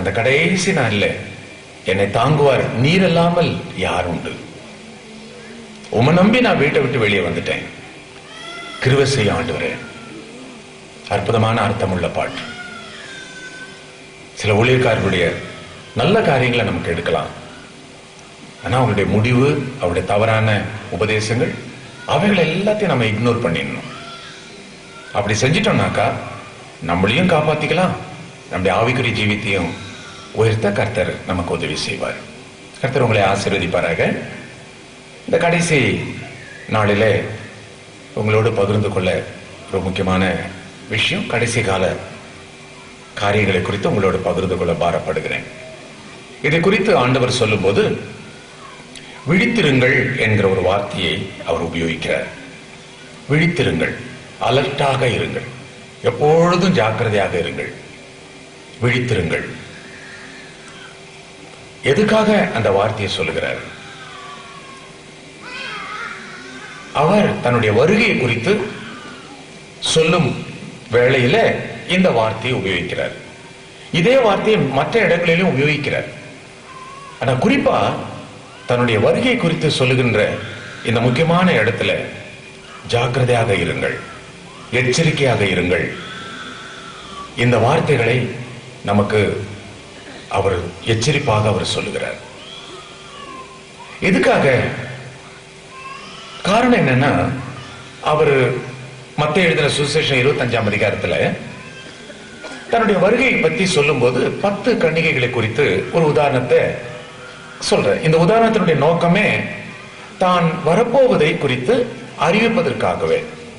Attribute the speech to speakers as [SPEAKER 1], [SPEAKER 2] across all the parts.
[SPEAKER 1] அந்த கடைசி நாள்ல என்னை தாங்குவார் நீர் இல்லாமல் யார் உண்டு உமை நம்பி நான் வீட்டை விட்டு வெளியே வந்துட்டேன் கிருபை செய்ய ஆண்டவரே அற்புதமான அர்த்தமுள்ள பாட்டு சில ஊழியக்காரர்களுடைய நல்ல காரியங்களை நமக்கு எடுக்கலாம் ஆனா அவங்களுடைய முடிவு அவருடைய தவறான உபதேசங்கள் அவைகள் எல்லாத்தையும் நம்ம இக்னோர் பண்ணிடணும் அப்படி செஞ்சிட்டோம்னாக்கா நம்மளையும் காப்பாத்திக்கலாம் நம்முடைய ஆவிக்குரிய ஜீவித்தையும் உயர்த்த கர்த்தர் நமக்கு உதவி செய்வார் கர்த்தர் உங்களை ஆசீர்வதிப்பாராக இந்த கடைசி நாளிலே உங்களோடு பகிர்ந்து கொள்ள ஒரு முக்கியமான விஷயம் கடைசி கால காரியங்களை குறித்து உங்களோடு பகிர்ந்து கொள்ள பாரப்படுகிறேன் இதை குறித்து ஆண்டவர் சொல்லும்போது விழித்திருங்கள் என்கிற ஒரு வார்த்தையை அவர் உபயோகிக்கிறார் விழித்திருங்கள் அலர்ட்டாக இருங்கள் எப்பொழுதும் ஜாக்கிரதையாக இருங்கள் விழித்திருங்கள் எதுக்காக அந்த வார்த்தையை சொல்லுகிறார் அவர் தன்னுடைய வருகையை குறித்து சொல்லும் வேளையில இந்த வார்த்தையை உபயோகிக்கிறார் இதே வார்த்தையை மற்ற இடங்களிலும் உபயோகிக்கிறார் ஆனா குறிப்பா தன்னுடைய வருகை குறித்து சொல்லுகின்ற இந்த முக்கியமான இடத்துல ஜாக்கிரதையாக இருங்கள் எச்சரிக்கையாக இருங்கள் இந்த வார்த்தைகளை நமக்கு அவர் எச்சரிப்பாக அவர் சொல்லுகிறார் எதுக்காக காரணம் என்னன்னா அவர் மத்த எழுதின சுசேஷன் இருபத்தஞ்சாம் அதிகாரத்துல தன்னுடைய வருகையை பத்தி சொல்லும்போது பத்து கன்னிகைகளை குறித்து ஒரு உதாரணத்தை சொல்ற இந்த உதாரணத்தினுடைய நோக்கமே தான் வரப்போவதை குறித்து அறிவிப்பதற்காகவே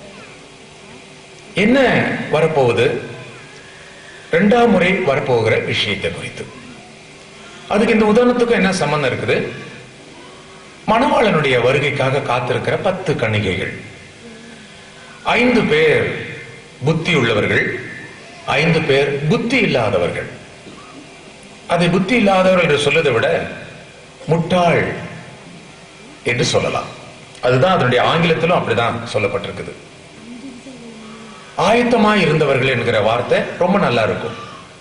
[SPEAKER 1] என்ன வரப்போகுது இரண்டாம் முறை வரப்போகிற விஷயத்தை குறித்து அதுக்கு இந்த உதாரணத்துக்கும் என்ன சம்பந்தம் இருக்குது மணவாளனுடைய வருகைக்காக காத்திருக்கிற பத்து கன்னிகைகள் ஐந்து பேர் புத்தி உள்ளவர்கள் ஐந்து பேர் புத்தி இல்லாதவர்கள் அதை புத்தி இல்லாதவர்கள் என்று சொல்வதை விட முட்டாள் என்று சொல்லலாம் அதுதான் அதனுடைய ஆங்கிலத்திலும் அப்படிதான் சொல்லப்பட்டிருக்குது ஆயத்தமாய் இருந்தவர்கள் என்கிற வார்த்தை ரொம்ப நல்லா இருக்கும்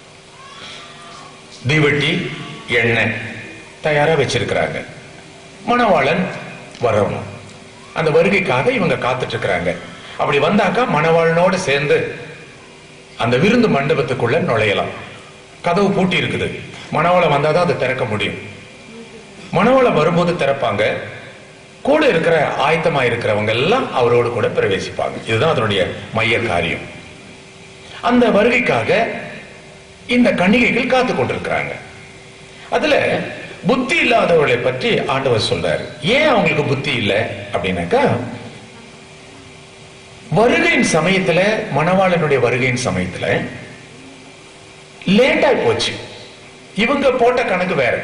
[SPEAKER 1] தீவெட்டி எண்ணெய் தயாரா வச்சிருக்கிறாங்க மணவாளன் வரணும் அந்த வருகைக்காக இவங்க காத்துட்டு இருக்கிறாங்க அப்படி வந்தாக்கா மணவாளனோட சேர்ந்து அந்த விருந்து மண்டபத்துக்குள்ள நுழையலாம் கதவு பூட்டி இருக்குது மணவாளம் வந்தாதான் அதை திறக்க முடியும் மணவாளம் வரும்போது திறப்பாங்க கூட இருக்கிற ஆயத்தமா இருக்கிறவங்க எல்லாம் அவரோடு கூட பிரவேசிப்பாங்க இதுதான் அதனுடைய மைய காரியம் அந்த வருகைக்காக இந்த கன்னிகைகள் காத்து கொண்டிருக்கிறாங்க அதுல புத்தி இல்லாதவர்களை பற்றி ஆண்டவர் சொல்றாரு ஏன் அவங்களுக்கு புத்தி இல்லை அப்படின்னாக்கா வருகையின் சமயத்துல மணவாளனுடைய வருகையின் சமயத்துல லேட் ஆகி போச்சு இவங்க போட்ட கணக்கு வேற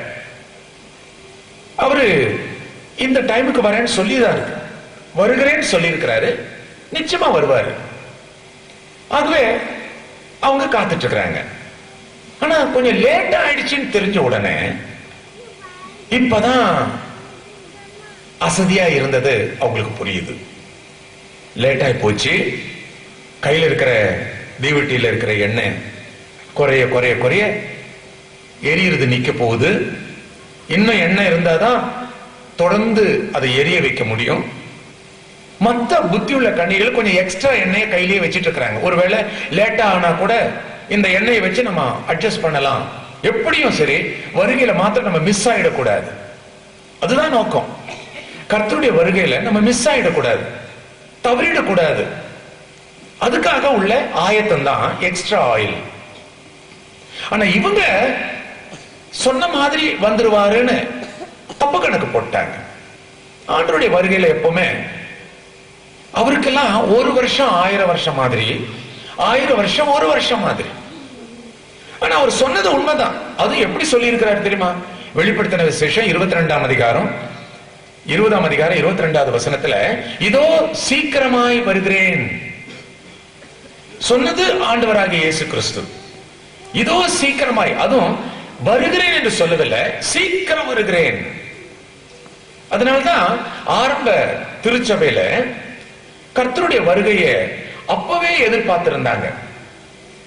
[SPEAKER 1] அவரு இந்த டைமுக்கு வரேன்னு சொல்லிதான் இருக்கு வருகிறேன்னு சொல்லியிருக்கிறாரு நிச்சயமா வருவாரு ஆகவே அவங்க காத்துட்டு இருக்கிறாங்க ஆனா கொஞ்சம் லேட் ஆயிடுச்சுன்னு தெரிஞ்ச உடனே இப்பதான் அசதியா இருந்தது அவங்களுக்கு புரியுது லேட் ஆகி போச்சு கையில் இருக்கிற தீவெட்டியில இருக்கிற எண்ணெய் குறைய குறைய குறைய எரியுறது நிக்க போகுது இன்னும் எண்ணெய் இருந்தாதான் தொடர்ந்து அதை எரிய வைக்க முடியும் மத்த புத்தி உள்ள கண்ணிகள் கொஞ்சம் எக்ஸ்ட்ரா எண்ணெயை கையிலேயே வச்சிட்டு இருக்கிறாங்க ஒருவேளை லேட்டா ஆனா கூட இந்த எண்ணெயை வச்சு நம்ம அட்ஜஸ்ட் பண்ணலாம் எப்படியும் சரி வருகையில மாத்திரம் நம்ம மிஸ் ஆயிடக்கூடாது அதுதான் நோக்கம் கர்த்தருடைய வருகையில நம்ம மிஸ் ஆயிடக்கூடாது தவறிடக்கூடாது அதுக்காக உள்ள ஆயத்தம் தான் எக்ஸ்ட்ரா ஆயில் ஆனா இவங்க சொன்ன மாதிரி வந்துருவாருன்னு தப்பு கணக்கு போட்டாங்க ஆண்டருடைய வருகையில எப்பவுமே அவருக்கெல்லாம் ஒரு வருஷம் ஆயிரம் வருஷம் மாதிரி ஆயிரம் வருஷம் ஒரு வருஷம் மாதிரி ஆனா அவர் சொன்னது உண்மைதான் அது எப்படி சொல்லி இருக்கிறார் தெரியுமா வெளிப்படுத்தின விசேஷம் இருபத்தி ரெண்டாம் அதிகாரம் இருபதாம் அதிகாரம் இருபத்தி ரெண்டாவது வசனத்துல இதோ சீக்கிரமாய் வருகிறேன் சொன்னது ஆண்டவராகிய இயேசு கிறிஸ்து இதோ சீக்கிரமாய் அதுவும் வருகிறேன் என்று சொல்லவில்லை சீக்கிரம் வருகிறேன் அதனால்தான் ஆரம்ப திருச்சபையில கர்த்தருடைய வருகையை அப்பவே எதிர்பார்த்திருந்தாங்க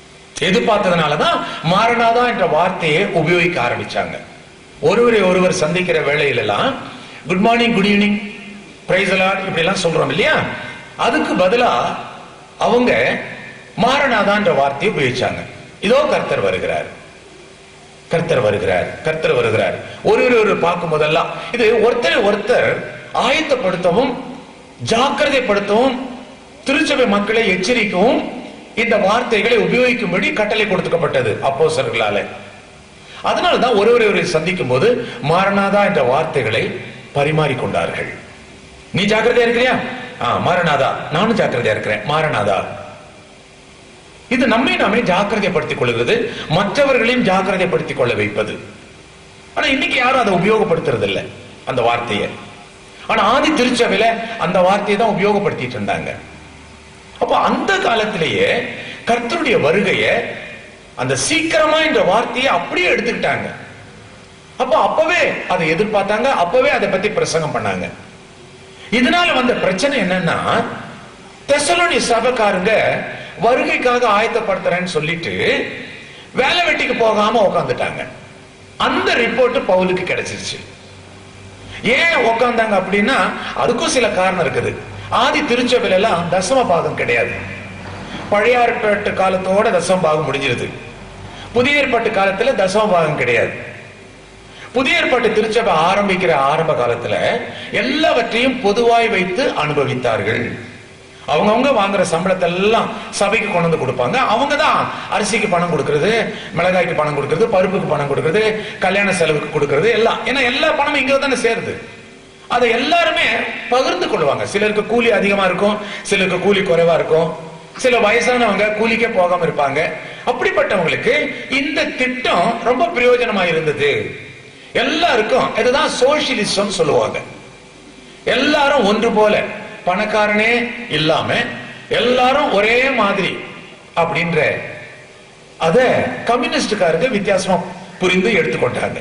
[SPEAKER 1] எதிர்பார்த்ததுனாலதான் மாரநாதா என்ற வார்த்தையை உபயோகிக்க ஆரம்பிச்சாங்க ஒருவரை ஒருவர் சந்திக்கிற வேளையில எல்லாம் good morning good evening praise இப்படி எல்லாம் சொல்றோம் இல்லையா அதுக்கு பதிலா அவங்க மாரநாதா என்ற வார்த்தையை உபயோகிச்சாங்க இதோ கர்த்தர் வருகிறார் கர்த்தர் வருகிறார் கர்த்தர் வருகிறார் ஒருவர் ஒரு பார்க்கும் போதெல்லாம் இது ஒருத்தரை ஒருத்தர் ஆயத்தப்படுத்தவும் ஜாக்கிரதைப்படுத்தவும் திருச்சபை மக்களை எச்சரிக்கவும் இந்த வார்த்தைகளை உபயோகிக்கும்படி கட்டளை கொடுக்கப்பட்டது அப்போஸ்தலர்களால அதனால்தான் ஒருவரை ஒருவரை சந்திக்கும் போது மாரநாதா என்ற வார்த்தைகளை பரிமாறிக்கொண்டார்கள் நீ ஜாக்கிரதையா இருக்கிறியா ஆ மாரநாதா நானும் ஜாக்கிரதையா இருக்கிறேன் மாரநாதா இது நம்மை நாமே ஜாக்கிரதைப்படுத்திக் கொள்கிறது மற்றவர்களையும் ஜாக்கிரதைப்படுத்திக் கொள்ள வைப்பது ஆனா இன்னைக்கு யாரும் அதை உபயோகப்படுத்துறது இல்ல அந்த வார்த்தையை ஆனா ஆதி திருச்சபையில அந்த வார்த்தையை தான் உபயோகப்படுத்திட்டு இருந்தாங்க அப்ப அந்த காலத்திலேயே கர்த்தருடைய வருகைய அந்த சீக்கிரமா என்ற வார்த்தையை அப்படியே எடுத்துக்கிட்டாங்க அப்ப அப்பவே அதை எதிர்பார்த்தாங்க அப்பவே அதை பத்தி பிரசங்கம் பண்ணாங்க இதனால வந்த பிரச்சனை என்னன்னா தெசலோனி சபைக்காரங்க வருகைக்காக ஆயத்தப்படுத்துறேன்னு சொல்லிட்டு வேலை வெட்டிக்கு போகாம உட்காந்துட்டாங்க அந்த ரிப்போர்ட் பவுலுக்கு கிடைச்சிருச்சு ஏன் உட்காந்தாங்க அப்படின்னா அதுக்கும் சில காரணம் இருக்குது ஆதி திருச்சபையில எல்லாம் தசம பாகம் கிடையாது பழைய ஏற்பாட்டு காலத்தோட தசம பாகம் முடிஞ்சிருது புதிய ஏற்பாட்டு காலத்துல தசம பாகம் கிடையாது புதிய ஏற்பாட்டு திருச்சபை ஆரம்பிக்கிற ஆரம்ப காலத்துல எல்லாவற்றையும் பொதுவாய் வைத்து அனுபவித்தார்கள் அவங்கவுங்க வாங்குற சம்பளத்தை எல்லாம் சபைக்கு கொண்டு வந்து கொடுப்பாங்க அவங்க தான் அரிசிக்கு பணம் கொடுக்கறது மிளகாய்க்கு பணம் கொடுக்கறது பருப்புக்கு பணம் கொடுக்கறது கல்யாண செலவுக்கு கொடுக்கறது எல்லாம் ஏன்னா எல்லா பணமும் இங்க தானே சேருது அதை எல்லாருமே பகிர்ந்து கொள்வாங்க சிலருக்கு கூலி அதிகமா இருக்கும் சிலருக்கு கூலி குறைவா இருக்கும் சில வயசானவங்க கூலிக்கே போகாம இருப்பாங்க அப்படிப்பட்டவங்களுக்கு இந்த திட்டம் ரொம்ப பிரயோஜனமா இருந்தது எல்லாருக்கும் இதுதான் சோசியலிசம் சொல்லுவாங்க எல்லாரும் ஒன்று போல பணக்காரனே இல்லாம எல்லாரும் ஒரே மாதிரி அப்படின்ற அத கம்யூனிஸ்டுக்காரங்க வித்தியாசமா புரிந்து எடுத்துக்கொண்டாங்க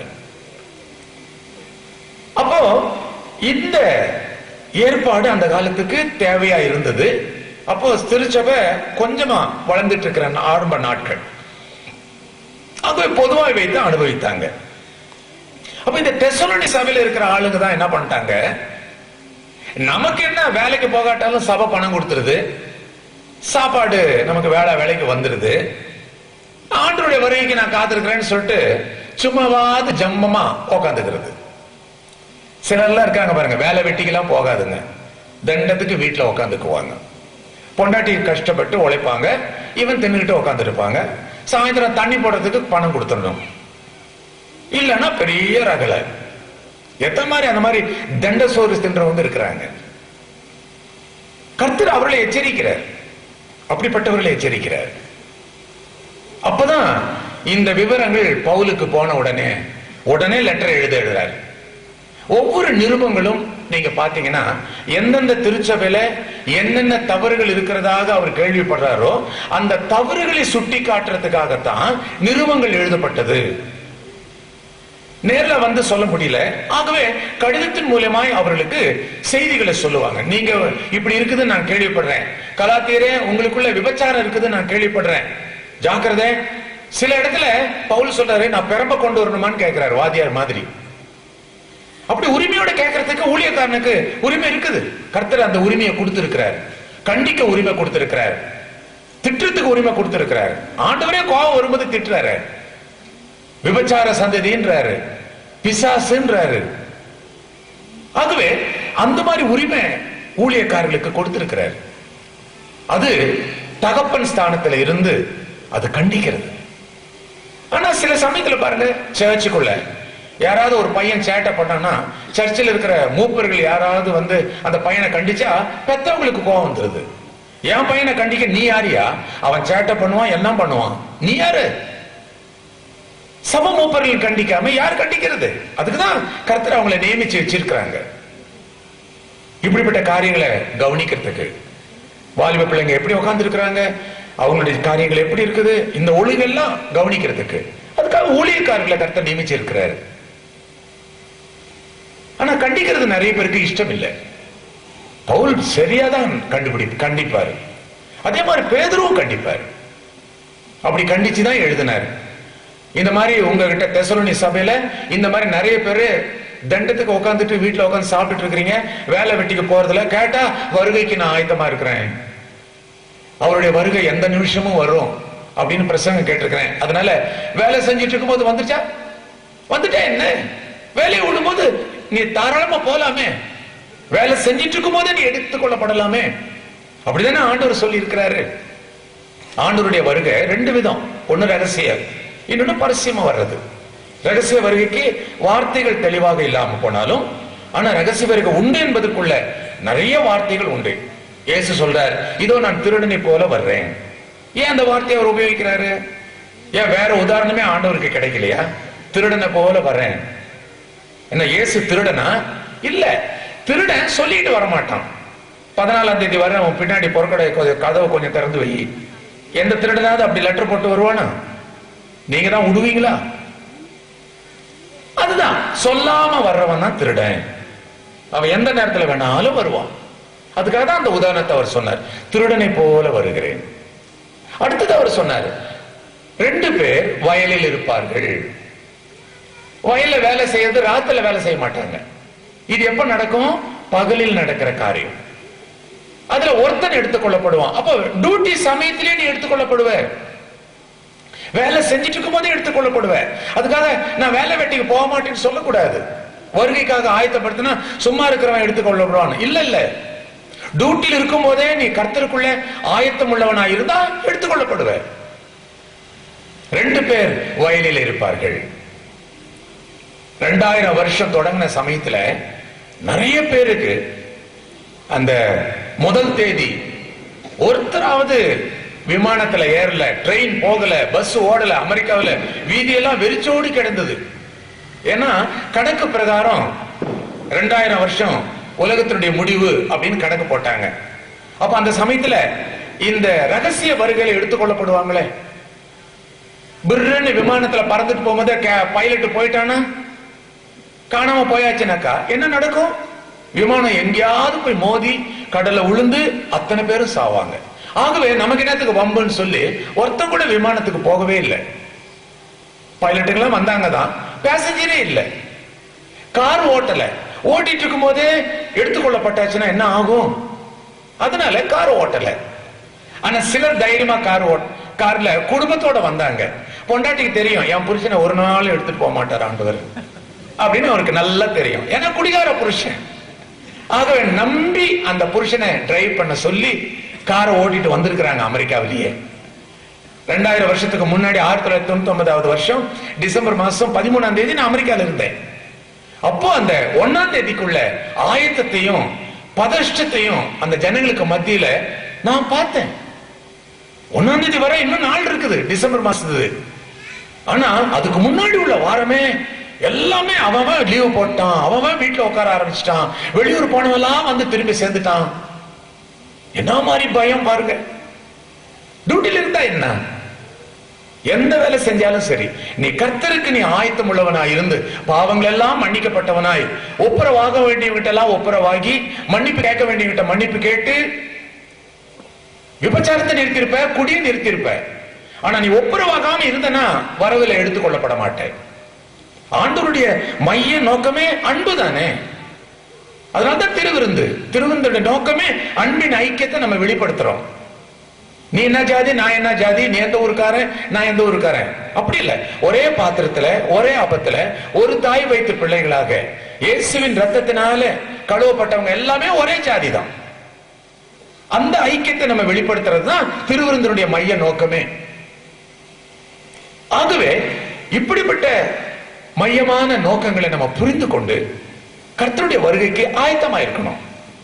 [SPEAKER 1] அப்போ இந்த ஏற்பாடு அந்த காலத்துக்கு தேவையா இருந்தது அப்போ திருச்சபை கொஞ்சமா வளர்ந்துட்டு இருக்கிற ஆரம்ப நாட்கள் அப்ப பொதுவாக வைத்து அனுபவித்தாங்க அப்ப இந்த தெசலோனி சபையில இருக்கிற ஆளுங்க தான் என்ன பண்ணிட்டாங்க நமக்கு என்ன வேலைக்கு போகாட்டாலும் சபை பணம் கொடுத்துருது சாப்பாடு நமக்கு வேலை வேலைக்கு வந்துருது ஆண்டருடைய வருகைக்கு நான் காத்திருக்கிறேன்னு சொல்லிட்டு சும்மாவாது ஜம்மமா உக்காந்துக்கிறது சிலர்லாம் இருக்காங்க பாருங்க வேலை வெட்டிக்கெல்லாம் போகாதுங்க தண்டத்துக்கு வீட்டுல உக்காந்துக்குவாங்க பொண்டாட்டி கஷ்டப்பட்டு உழைப்பாங்க இவன் தின்னுகிட்டு உக்காந்துருப்பாங்க சாயந்தரம் தண்ணி போடுறதுக்கு பணம் கொடுத்துடணும் இல்லைன்னா பெரிய ரகலை எத்தனை மாதிரி அந்த மாதிரி தண்ட சோறு தின்றவங்க இருக்கிறாங்க கர்த்தர் அவர்களை எச்சரிக்கிறார் அப்படிப்பட்டவர்களை எச்சரிக்கிறார் அப்பதான் இந்த விவரங்கள் பவுலுக்கு போன உடனே உடனே லெட்டர் எழுத எழுதுறாரு ஒவ்வொரு நிருபங்களும் நீங்க பாத்தீங்கன்னா எந்தெந்த திருச்சபையில என்னென்ன தவறுகள் இருக்கிறதாக அவர் கேள்விப்படுறாரோ அந்த தவறுகளை சுட்டி காட்டுறதுக்காகத்தான் நிருபங்கள் எழுதப்பட்டது நேர்ல வந்து சொல்ல முடியல ஆகவே கடிதத்தின் மூலமாய் அவர்களுக்கு செய்திகளை சொல்லுவாங்க நீங்க இப்படி இருக்குது நான் கேள்விப்படுறேன் கலாத்தியரே உங்களுக்குள்ள விபச்சாரம் இருக்குது நான் கேள்விப்படுறேன் ஜாக்கிரதை சில இடத்துல பவுல் சொல்றாரு நான் பெரம்ப கொண்டு வரணுமான்னு கேட்கிறாரு வாதியார் மாதிரி அப்படி உரிமையோட கேட்கறதுக்கு ஊழியக்காரனுக்கு உரிமை இருக்குது கர்த்தர் அந்த உரிமையை கொடுத்திருக்கிறார் கண்டிக்க உரிமை கொடுத்திருக்கிறார் திட்டுறதுக்கு உரிமை கொடுத்திருக்கிறார் ஆண்டவரே கோவம் வரும்போது திட்டுறாரு விபச்சார சந்ததின்றாரு பிசாசுன்றாரு ஆகவே அந்த மாதிரி உரிமை ஊழியக்காரர்களுக்கு கொடுத்திருக்கிறார் அது தகப்பன் ஸ்தானத்துல இருந்து அது கண்டிக்கிறது ஆனா சில சமயத்துல பாருங்க சர்ச்சுக்குள்ள யாராவது ஒரு பையன் சேட்டை பண்ணான்னா சர்ச்சில் இருக்கிற மூப்பர்கள் யாராவது வந்து அந்த பையனை கண்டிச்சா பெத்தவங்களுக்கு கோவம் வந்துருது என் பையனை கண்டிக்க நீ யாரியா அவன் சேட்டை பண்ணுவான் எல்லாம் பண்ணுவான் நீ யாரு சப மூப்பர்கள் கண்டிக்காம யார் கண்டிக்கிறது அதுக்குதான் கர்த்தர் அவங்களை நியமிச்சு வச்சிருக்கிறாங்க இப்படிப்பட்ட காரியங்களை கவனிக்கிறதுக்கு வாலிப பிள்ளைங்க எப்படி உட்கார்ந்து இருக்கிறாங்க அவங்களுடைய காரியங்கள் எப்படி இருக்குது இந்த ஒழுங்கெல்லாம் கவனிக்கிறதுக்கு அதுக்காக ஊழியக்காரர்களை கர்த்தர் நியமிச்சு இருக்கிறாரு ஆனா கண்டிக்கிறது நிறைய பேருக்கு இஷ்டம் இல்லை பவுல் சரியாதான் கண்டுபிடி கண்டிப்பாரு அதே மாதிரி பேதரும் கண்டிப்பாரு அப்படி கண்டிச்சு தான் எழுதினார் இந்த மாதிரி உங்ககிட்ட தெசலோனி சபையில இந்த மாதிரி நிறைய பேரு தண்டத்துக்கு உட்காந்துட்டு வீட்டுல உட்காந்து சாப்பிட்டுட்டு இருக்கிறீங்க வேலை வெட்டிக்கு போறதுல கேட்டா வருகைக்கு நான் ஆயத்தமா இருக்கிறேன் அவருடைய வருகை எந்த நிமிஷமும் வரும் அப்படின்னு பிரசங்கம் கேட்டிருக்கிறேன் அதனால வேலை செஞ்சுட்டு இருக்கும்போது வந்துச்சா வந்துட்டேன் என்ன வேலையை விடும்போது நீ தாராளமா போலாமே வேலை செஞ்சிட்டு இருக்கும் போதே நீ எடுத்துக் கொள்ளப்படலாமே அப்படிதானே ஆண்டவர் சொல்லி இருக்கிறாரு ஆண்டவருடைய வருகை ரெண்டு விதம் ஒண்ணு ரகசியம் இன்னொன்னு பரசியமா வர்றது ரகசிய வருகைக்கு வார்த்தைகள் தெளிவாக இல்லாம போனாலும் ஆனா ரகசிய வருகை உண்டு என்பதற்குள்ள நிறைய வார்த்தைகள் உண்டு இயேசு சொல்றார் இதோ நான் திருடனை போல வர்றேன் ஏன் அந்த வார்த்தையை அவர் உபயோகிக்கிறாரு ஏன் வேற உதாரணமே ஆண்டவருக்கு கிடைக்கலையா திருடனை போல வர்றேன் என்ன இயேசு திருடனா இல்ல திருடன் சொல்லிட்டு வர மாட்டான் பதினாலாம் தேதி வர அவன் பின்னாடி பொறக்கடை கதவை கொஞ்சம் திறந்து வை எந்த திருடனாவது அப்படி லெட்டர் போட்டு வருவானா நீங்க தான் விடுவீங்களா அதுதான் சொல்லாம வர்றவன் தான் திருடன் அவன் எந்த நேரத்துல வேணாலும் வருவான் அதுக்காக தான் அந்த உதாரணத்தை அவர் சொன்னார் திருடனை போல வருகிறேன் அடுத்தது அவர் சொன்னார் ரெண்டு பேர் வயலில் இருப்பார்கள் வயல்ல வேலை செய்யறது ராத்துல வேலை செய்ய மாட்டாங்க இது எப்ப நடக்கும் பகலில் நடக்கிற காரியம் அதுல ஒருத்தன் எடுத்துக்கொள்ளப்படுவான் அப்ப டியூட்டி சமயத்திலே நீ எடுத்துக்கொள்ளப்படுவ வேலை செஞ்சுட்டு இருக்கும் போதே எடுத்துக்கொள்ளப்படுவ அதுக்காக நான் வேலை வெட்டிக்கு போக மாட்டேன்னு சொல்லக்கூடாது வருகைக்காக ஆயத்தப்படுத்தினா சும்மா இருக்கிறவன் எடுத்துக்கொள்ளப்படுவான் இல்ல இல்ல டியூட்டியில் இருக்கும் போதே நீ கர்த்தருக்குள்ள ஆயத்தம் உள்ளவனா இருந்தா எடுத்துக்கொள்ளப்படுவ ரெண்டு பேர் வயலில் இருப்பார்கள் ரெண்டாயிரம் வருஷம் தொடங்கின சமயத்துல நிறைய பேருக்கு அந்த முதல் தேதி ஒருத்தராவது விமானத்துல ஏறல ட்ரெயின் போகல பஸ் ஓடல அமெரிக்காவில் வீதியெல்லாம் வெறிச்சோடி கிடந்தது ஏன்னா கணக்கு பிரகாரம் ரெண்டாயிரம் வருஷம் உலகத்தினுடைய முடிவு அப்படின்னு கணக்கு போட்டாங்க அப்ப அந்த சமயத்துல இந்த ரகசிய வருகையில எடுத்துக்கொள்ளப்படுவாங்களே பிர்ன்னு விமானத்துல பறந்துட்டு போகும்போது பைலட் போயிட்டானா காணாம போயாச்சுனாக்கா என்ன நடக்கும் விமானம் எங்கேயாவது போய் மோதி கடல்ல உளுந்து அத்தனை பேரும் சாவாங்க ஆகவே நமக்கு என்னத்துக்கு வம்புன்னு சொல்லி ஒருத்தன் கூட விமானத்துக்கு போகவே இல்லை பைலட்டுங்களாம் வந்தாங்க தான் பேசஞ்சரே இல்லை கார் ஓட்டல ஓட்டிட்டு இருக்கும் போதே எடுத்துக்கொள்ளப்பட்டாச்சுன்னா என்ன ஆகும் அதனால கார் ஓட்டல ஆனா சிலர் தைரியமா கார் ஓட் கார்ல குடும்பத்தோட வந்தாங்க பொண்டாட்டிக்கு தெரியும் என் புருஷனை ஒரு நாள் எடுத்துட்டு போக மாட்டார் ஆண்டவர் அப்படின்னு அவருக்கு நல்லா தெரியும் ஏன்னா குடிகார புருஷன் ஆகவே நம்பி அந்த புருஷனை டிரைவ் பண்ண சொல்லி காரை ஓட்டிட்டு வந்திருக்கிறாங்க அமெரிக்காவிலேயே ரெண்டாயிரம் வருஷத்துக்கு முன்னாடி ஆயிரத்தி தொள்ளாயிரத்தி தொண்ணூத்தி ஒன்பதாவது வருஷம் டிசம்பர் மாசம் பதிமூணாம் தேதி நான் அமெரிக்கால இருந்தேன் அப்போ அந்த ஒன்னாம் தேதிக்குள்ள ஆயத்தத்தையும் பதஷ்டத்தையும் அந்த ஜனங்களுக்கு மத்தியில நான் பார்த்தேன் ஒன்னாம் தேதி வரை இன்னும் நாள் இருக்குது டிசம்பர் மாசத்து ஆனா அதுக்கு முன்னாடி உள்ள வாரமே எல்லாமே அவன் லீவ் போட்டான் அவன் வீட்டுல உட்கார ஆரம்பிச்சிட்டான் வெளியூர் போனவெல்லாம் வந்து திரும்பி சேர்ந்துட்டான் என்ன மாதிரி பயம் பாருங்க டியூட்டில இருந்தா என்ன எந்த வேலை செஞ்சாலும் சரி நீ கர்த்தருக்கு நீ ஆயத்தம் உள்ளவனா இருந்து பாவங்கள் எல்லாம் மன்னிக்கப்பட்டவனாய் ஒப்புரவாக வேண்டியவங்கிட்ட எல்லாம் ஒப்புரவாகி மன்னிப்பு கேட்க வேண்டியவங்கிட்ட மன்னிப்பு கேட்டு விபச்சாரத்தை நிறுத்தியிருப்ப குடியை நிறுத்தியிருப்ப ஆனா நீ ஒப்புரவாகாம இருந்தனா வரவுல எடுத்துக்கொள்ளப்பட மாட்டேன் ஆண்டவருடைய மைய நோக்கமே அன்பு தானே அதனால்தான் திருவிருந்து திருவிருந்துடைய நோக்கமே அன்பின் ஐக்கியத்தை நம்ம வெளிப்படுத்துறோம் நீ என்ன ஜாதி நான் என்ன ஜாதி நீ எந்த ஊருக்காரன் நான் எந்த ஊருக்காரன் அப்படி இல்ல ஒரே பாத்திரத்துல ஒரே ஆபத்துல ஒரு தாய் வைத்த பிள்ளைகளாக இயேசுவின் ரத்தத்தினால கழுவப்பட்டவங்க எல்லாமே ஒரே ஜாதி தான் அந்த ஐக்கியத்தை நம்ம வெளிப்படுத்துறது தான் திருவிருந்தனுடைய மைய நோக்கமே ஆகவே இப்படிப்பட்ட மையமான நோக்கங்களை நம்ம புரிந்து கொண்டு கர்த்தருடைய வருகைக்கு ஆயத்தமா இருக்கணும்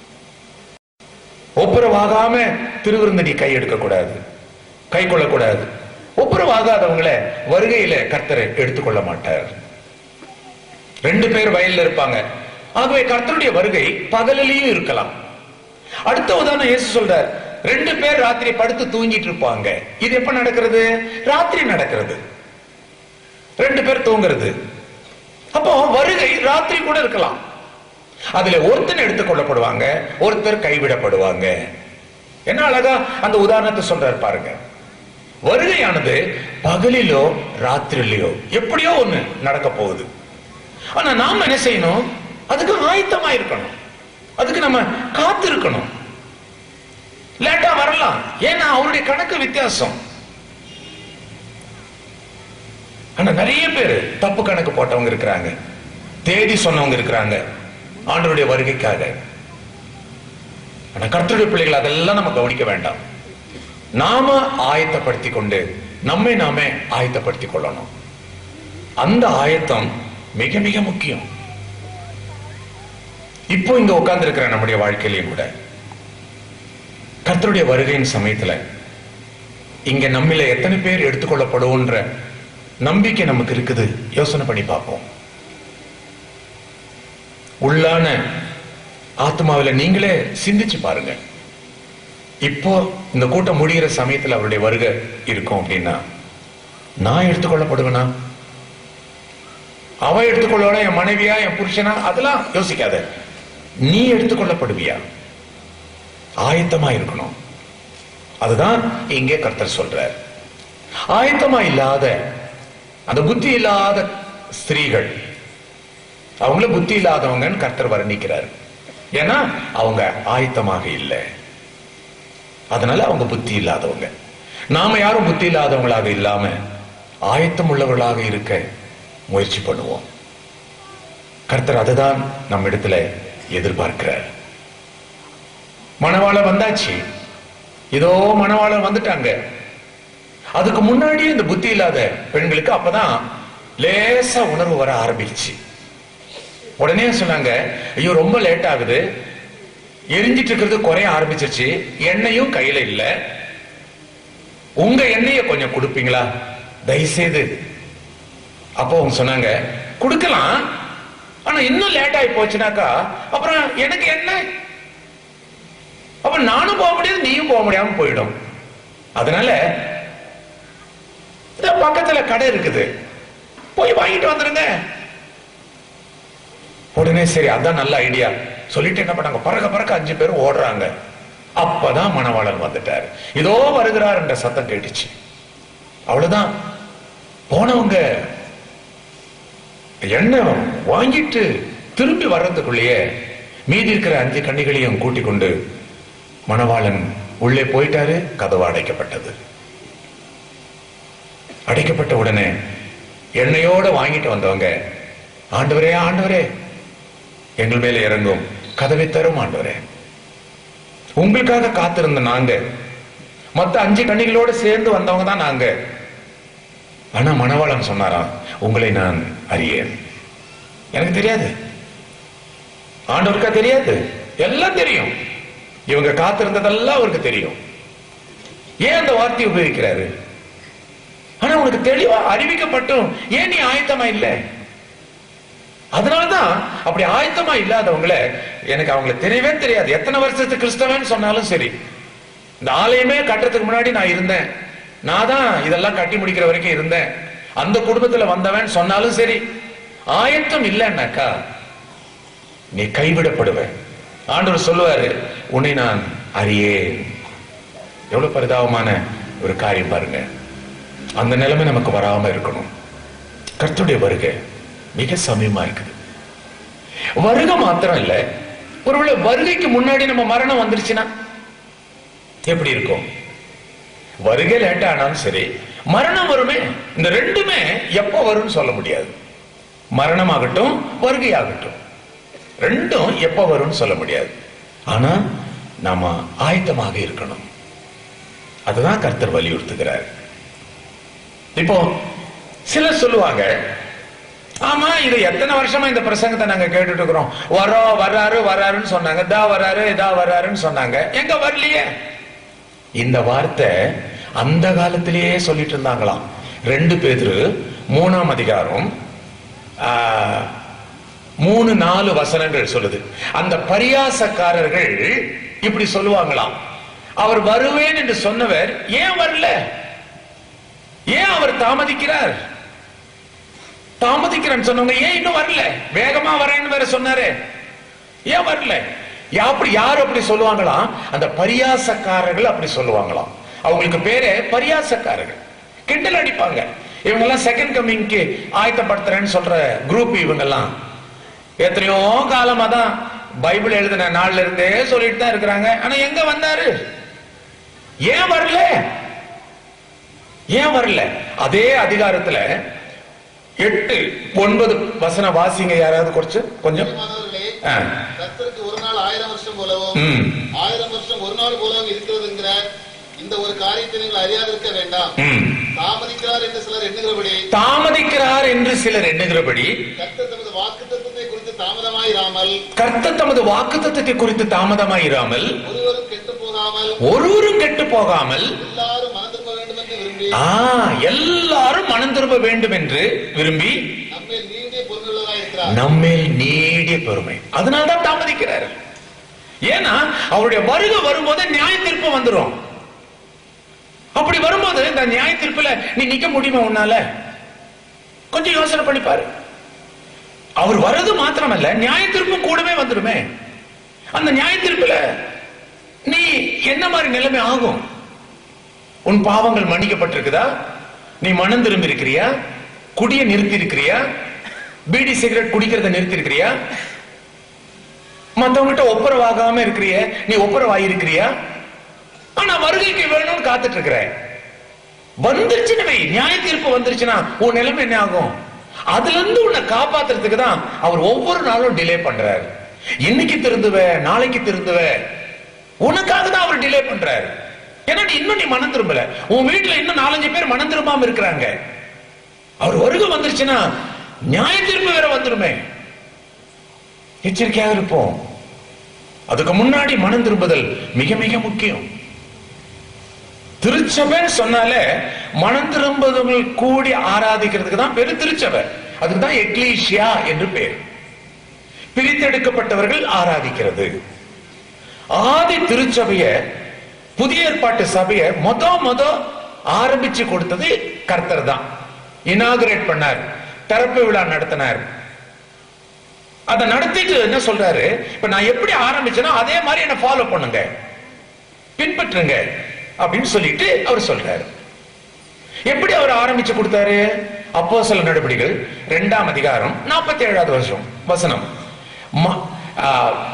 [SPEAKER 1] ஒப்புரவாகாம திருவிருந்து நீ கை எடுக்க கூடாது கை கொள்ளக்கூடாது ஒப்புரவாகாதவங்களை வருகையில கர்த்தரை எடுத்துக்கொள்ள மாட்டார் ரெண்டு பேர் வயல்ல இருப்பாங்க ஆகவே கர்த்தருடைய வருகை பகலிலையும் இருக்கலாம் அடுத்த உதாரணம் இயேசு சொல்றார் ரெண்டு பேர் ராத்திரி படுத்து தூங்கிட்டு இருப்பாங்க இது எப்ப நடக்கிறது ராத்திரி நடக்கிறது ரெண்டு பேர் தூங்குறது அப்போ வருகை ராத்திரி கூட இருக்கலாம் அதுல ஒருத்தன் எடுத்துக்கொள்ளப்படுவாங்க ஒருத்தர் கைவிடப்படுவாங்க என்ன அழகா அந்த உதாரணத்தை சொல்றாரு பாருங்க வருகையானது பகலிலோ ராத்திரிலையோ எப்படியோ ஒண்ணு நடக்க போகுது ஆனா நாம என்ன செய்யணும் அதுக்கு ஆயத்தமா இருக்கணும் அதுக்கு நம்ம காத்து இருக்கணும் லேட்டா வரலாம் ஏன்னா அவருடைய கணக்கு வித்தியாசம் ஆனா நிறைய பேர் தப்பு கணக்கு போட்டவங்க இருக்கிறாங்க தேதி சொன்னவங்க இருக்கிறாங்க ஆண்டவருடைய வருகைக்காக ஆனா கர்த்தருடைய பிள்ளைகள் அதெல்லாம் நம்ம கவனிக்க வேண்டாம் நாம ஆயத்தப்படுத்திக் கொண்டு நம்மை நாமே ஆயத்தப்படுத்திக் கொள்ளணும் அந்த ஆயத்தம் மிக மிக முக்கியம் இப்போ இங்க உட்கார்ந்து இருக்கிற நம்முடைய வாழ்க்கையிலையும் கூட கர்த்தருடைய வருகையின் சமயத்துல இங்க நம்மில எத்தனை பேர் எடுத்துக்கொள்ளப்படுவோன்ற நம்பிக்கை நமக்கு இருக்குது யோசனை பண்ணி பார்ப்போம் உள்ளான ஆத்மாவில நீங்களே சிந்திச்சு பாருங்க இப்போ இந்த கூட்டம் முடிகிற சமயத்துல அவருடைய வருகை இருக்கும் அப்படின்னா நான் எடுத்துக்கொள்ளப்படுவேனா அவ எடுத்துக்கொள்ளோட என் மனைவியா என் புருஷனா அதெல்லாம் யோசிக்காத நீ எடுத்துக்கொள்ளப்படுவியா ஆயத்தமா இருக்கணும் அதுதான் இங்கே கர்த்தர் சொல்றார் ஆயத்தமா இல்லாத அந்த புத்தி இல்லாத ஸ்திரீகள் அவங்கள புத்தி இல்லாதவங்கன்னு கர்த்தர் வர்ணிக்கிறார் ஏன்னா அவங்க ஆயத்தமாக இல்லை அதனால அவங்க புத்தி இல்லாதவங்க நாம யாரும் புத்தி இல்லாதவங்களாக இல்லாம ஆயத்தம் உள்ளவர்களாக இருக்க முயற்சி பண்ணுவோம் கர்த்தர் அதுதான் நம்ம இடத்துல எதிர்பார்க்கிறார் மணவாளர் வந்தாச்சு இதோ மணவாளர் வந்துட்டாங்க அதுக்கு முன்னாடி இந்த புத்தி இல்லாத பெண்களுக்கு அப்பதான் லேசா உணர்வு வர ஆரம்பிச்சு உடனே சொன்னாங்க ஐயோ ரொம்ப லேட் ஆகுது எரிஞ்சிட்டு இருக்கிறது குறைய ஆரம்பிச்சிருச்சு எண்ணெயும் கையில இல்ல உங்க எண்ணெய கொஞ்சம் கொடுப்பீங்களா தயவுசெய்து அப்போ அவங்க சொன்னாங்க கொடுக்கலாம் ஆனா இன்னும் லேட் ஆகி போச்சுனாக்கா அப்புறம் எனக்கு என்ன அப்ப நானும் போக முடியாது நீயும் போக முடியாம போயிடும் அதனால இந்த பக்கத்துல கடை இருக்குது போய் வாங்கிட்டு வந்துருங்க உடனே சரி அதான் நல்ல ஐடியா சொல்லிட்டு என்ன பண்ணாங்க பறக்க பறக்க அஞ்சு பேர் ஓடுறாங்க அப்பதான் மணவாளன் வந்துட்டார் இதோ வருகிறார் என்ற சத்தம் கேட்டுச்சு அவ்வளவுதான் போனவங்க எண்ணெய் வாங்கிட்டு திரும்பி வர்றதுக்குள்ளேயே மீதி இருக்கிற அஞ்சு கண்ணிகளையும் கூட்டிக் கொண்டு மணவாளன் உள்ளே போயிட்டாரு கதவு அடைக்கப்பட்டது அடைக்கப்பட்ட உடனே எண்ணெயோட வாங்கிட்டு வந்தவங்க ஆண்டவரே ஆண்டவரே எங்கள் மேல இறங்கும் கதவை தரும் ஆண்டவரே உங்களுக்காக காத்திருந்த நாங்க மத்த அஞ்சு கண்ணிகளோட சேர்ந்து வந்தவங்க தான் நாங்க ஆனா மணவாளன் சொன்னாராம் உங்களை நான் அறியேன் எனக்கு தெரியாது ஆண்டவருக்கா தெரியாது எல்லாம் தெரியும் இவங்க காத்திருந்ததெல்லாம் அவருக்கு தெரியும் ஏன் அந்த வார்த்தையை உபயோகிக்கிறாரு ஆனா உனக்கு தெளிவா அறிவிக்கப்பட்டும் ஏன் நீ ஆயத்தமா இல்லை அதனாலதான் அப்படி ஆயத்தமா இல்லாதவங்கள எனக்கு அவங்கள தெரியவே தெரியாது எத்தனை வருஷத்துக்கு கிறிஸ்தவன் சொன்னாலும் சரி இந்த ஆலயமே கட்டுறதுக்கு முன்னாடி நான் இருந்தேன் நான் தான் இதெல்லாம் கட்டி முடிக்கிற வரைக்கும் இருந்தேன் அந்த குடும்பத்துல வந்தவன் சொன்னாலும் சரி ஆயத்தம் இல்லைன்னாக்கா நீ கைவிடப்படுவ ஆண்டவர் சொல்லுவாரு உன்னை நான் அறியேன் எவ்வளவு பரிதாபமான ஒரு காரியம் பாருங்க அந்த நிலைமை நமக்கு வராம இருக்கணும் கர்த்தருடைய வருகை மிக சமயமா இருக்குது வருகை மாத்திரம் இல்ல ஒருவேளை வருகைக்கு முன்னாடி நம்ம மரணம் வந்துருச்சுன்னா எப்படி இருக்கும் வருகை லேட் ஆனாலும் சரி மரணம் வருமே இந்த ரெண்டுமே எப்போ வரும்னு சொல்ல முடியாது மரணம் ஆகட்டும் வருகை ஆகட்டும் ரெண்டும் எப்போ வரும்னு சொல்ல முடியாது ஆனா நாம ஆயத்தமாக இருக்கணும் அதுதான் கர்த்தர் வலியுறுத்துகிறார் இப்போ சிலர் சொல்லுவாங்க ஆமா இது எத்தனை வருஷமா இந்த பிரசங்கத்தை நாங்க கேட்டுட்டு இருக்கிறோம் வரோம் வர்றாரு வர்றாருன்னு சொன்னாங்க இதா வர்றாரு இதா வர்றாருன்னு சொன்னாங்க எங்க வரலையே இந்த வார்த்தை அந்த காலத்திலேயே சொல்லிட்டு இருந்தாங்களாம் ரெண்டு பேரு மூணாம் அதிகாரம் ஆ, மூணு நாலு வசனங்கள் சொல்லுது அந்த பரியாசக்காரர்கள் இப்படி சொல்லுவாங்களாம் அவர் வருவேன் என்று சொன்னவர் ஏன் வரல ஏன் அவர் தாமதிக்கிறார் தாமதிக்கிறேன்னு சொன்னவங்க ஏன் இன்னும் வரல வேகமா வரேன்னு வேற சொன்னாரு ஏன் வரல யா- அப்படி யார் அப்படி சொல்லுவாங்களாம் அந்த பரியாசக்காரர்கள் அப்படி சொல்லுவாங்களாம் அவங்களுக்கு பேரே பரியாசக்காரர்கள் கிண்டல் அடிப்பாங்க இவங்க எல்லாம் செகண்ட் கம்மிங்க்கு ஆயத்தப்படுத்துறேன்னு சொல்ற குரூப் இவங்க எல்லாம் எத்தனையோ காலமா தான் பைபிள் எழுதின நாள்ல இருந்தே சொல்லிட்டு தான் இருக்கிறாங்க ஆனா எங்க வந்தாரு ஏன் வரல ஏன் வரல அதே அதிகாரத்துல எட்டு ஒன்பது வசன வாசிங்க யாராவது குறைச்சு கொஞ்சம்
[SPEAKER 2] பிரியமானவர்களே,
[SPEAKER 1] ஆ.
[SPEAKER 2] கர்த்தருக்கு ஒரு நாள் ஆயிரம் வருஷம் போலவும்
[SPEAKER 1] ம்.
[SPEAKER 2] ஆயிரம் வருஷம் ஒரு நாள் போலவும் இருக்கிறதுங்கிற இந்த ஒரு காரியத்தை நீங்கள் அறியாதிருக்க வேண்டாம்
[SPEAKER 1] ம்.
[SPEAKER 2] தாமதிக்கிறார் என்று சிலர் எண்ணுகிறபடி
[SPEAKER 1] தாமதிக்கிறார் என்று சிலர் எண்ணுகிறபடி
[SPEAKER 2] கர்த்தர் தமது வாக்குத்தத்தத்தை குறித்து தாமதமாயிராமல்
[SPEAKER 1] கர்த்தர் தமது வாக்குத்தத்தத்தை குறித்து தாமதமாயிராமல்
[SPEAKER 2] ஒருவரும் கெட்டு போகாமல்
[SPEAKER 1] ஒருவரும் கெட்டு போகாமல்
[SPEAKER 2] எல்லாரும் மனதிரும்ப வேண்டும் என்று விரும்பி
[SPEAKER 1] ஆ எல்லாரும் மனம் திரும்ப வேண்டும் என்று விரும்பி
[SPEAKER 2] நம்மேல் நீடிய பொருளுள்ளதாயிருக்கிறார்
[SPEAKER 1] நம்மேல் நீடிய பெருமை அதனால்தான் தாமதிக்கிறார் ஏன்னா அவருடைய வருகை வரும்போது நியாய தீர்ப்பு வந்துரும் அப்படி வரும்போது இந்த நியாய தீர்ப்புல நீ நிக்க முடியுமா உன்னால கொஞ்சம் யோசனை பண்ணி பாரு அவர் வர்றது மாத்திரமல்ல நியாய தீர்ப்பும் கூடவே வந்துடுமே அந்த நியாய தீர்ப்புல நீ என்ன மாதிரி நிலைமை ஆகும் உன் பாவங்கள் மன்னிக்கப்பட்டிருக்குதா நீ மனம் திரும்பி இருக்கிறியா குடிய நிறுத்தி இருக்கிறியா பீடி சிகரெட் குடிக்கிறத நிறுத்தி இருக்கிறியா மத்தவங்கிட்ட ஒப்புரவாகாம இருக்கிறிய நீ ஒப்புரவாயிருக்கிறியா ஆனா வருகைக்கு வேணும்னு காத்துட்டு இருக்கிற வந்துருச்சுன்னு வை நியாய தீர்ப்பு வந்துருச்சுன்னா உன் நிலைமை என்ன ஆகும் அதுல இருந்து உன்னை காப்பாத்துறதுக்கு தான் அவர் ஒவ்வொரு நாளும் டிலே பண்றாரு இன்னைக்கு திருந்துவ நாளைக்கு திருந்துவ உனக்காக தான் அவர் டிலே பண்றாரு ஏன்னா நீ இன்னும் நீ மனம் திரும்பல உன் வீட்டுல இன்னும் நாலஞ்சு பேர் மனம் திரும்பாம இருக்கிறாங்க அவர் வருகை வந்துருச்சுன்னா நியாய தீர்ப்பு வேற வந்துருமே எச்சரிக்கையாக இருப்போம் அதுக்கு முன்னாடி மனம் திரும்புதல் மிக மிக முக்கியம் திருச்சபைன்னு சொன்னாலே மனம் திரும்புதல் கூடி ஆராதிக்கிறதுக்கு தான் பேரு திருச்சபை அதுக்கு தான் எக்லீஷியா என்று பேர் பிரித்தெடுக்கப்பட்டவர்கள் ஆராதிக்கிறது ஆதி திருச்சபைய புதிய ஏற்பாட்டு சபைய மொத மொத ஆரம்பிச்சு கொடுத்தது கர்த்தர் தான் இனாகுரேட் பண்ணார் திறப்பு விழா நடத்தினார் அதை நடத்திட்டு என்ன சொல்றாரு இப்ப நான் எப்படி ஆரம்பிச்சேனோ அதே மாதிரி என்ன ஃபாலோ பண்ணுங்க பின்பற்றுங்க அப்படின்னு சொல்லிட்டு அவர் சொல்றாரு எப்படி அவர் ஆரம்பிச்சு கொடுத்தாரு அப்போ சில நடவடிக்கைகள் இரண்டாம் அதிகாரம் நாற்பத்தி ஏழாவது வருஷம் வசனம் ம- ஆ,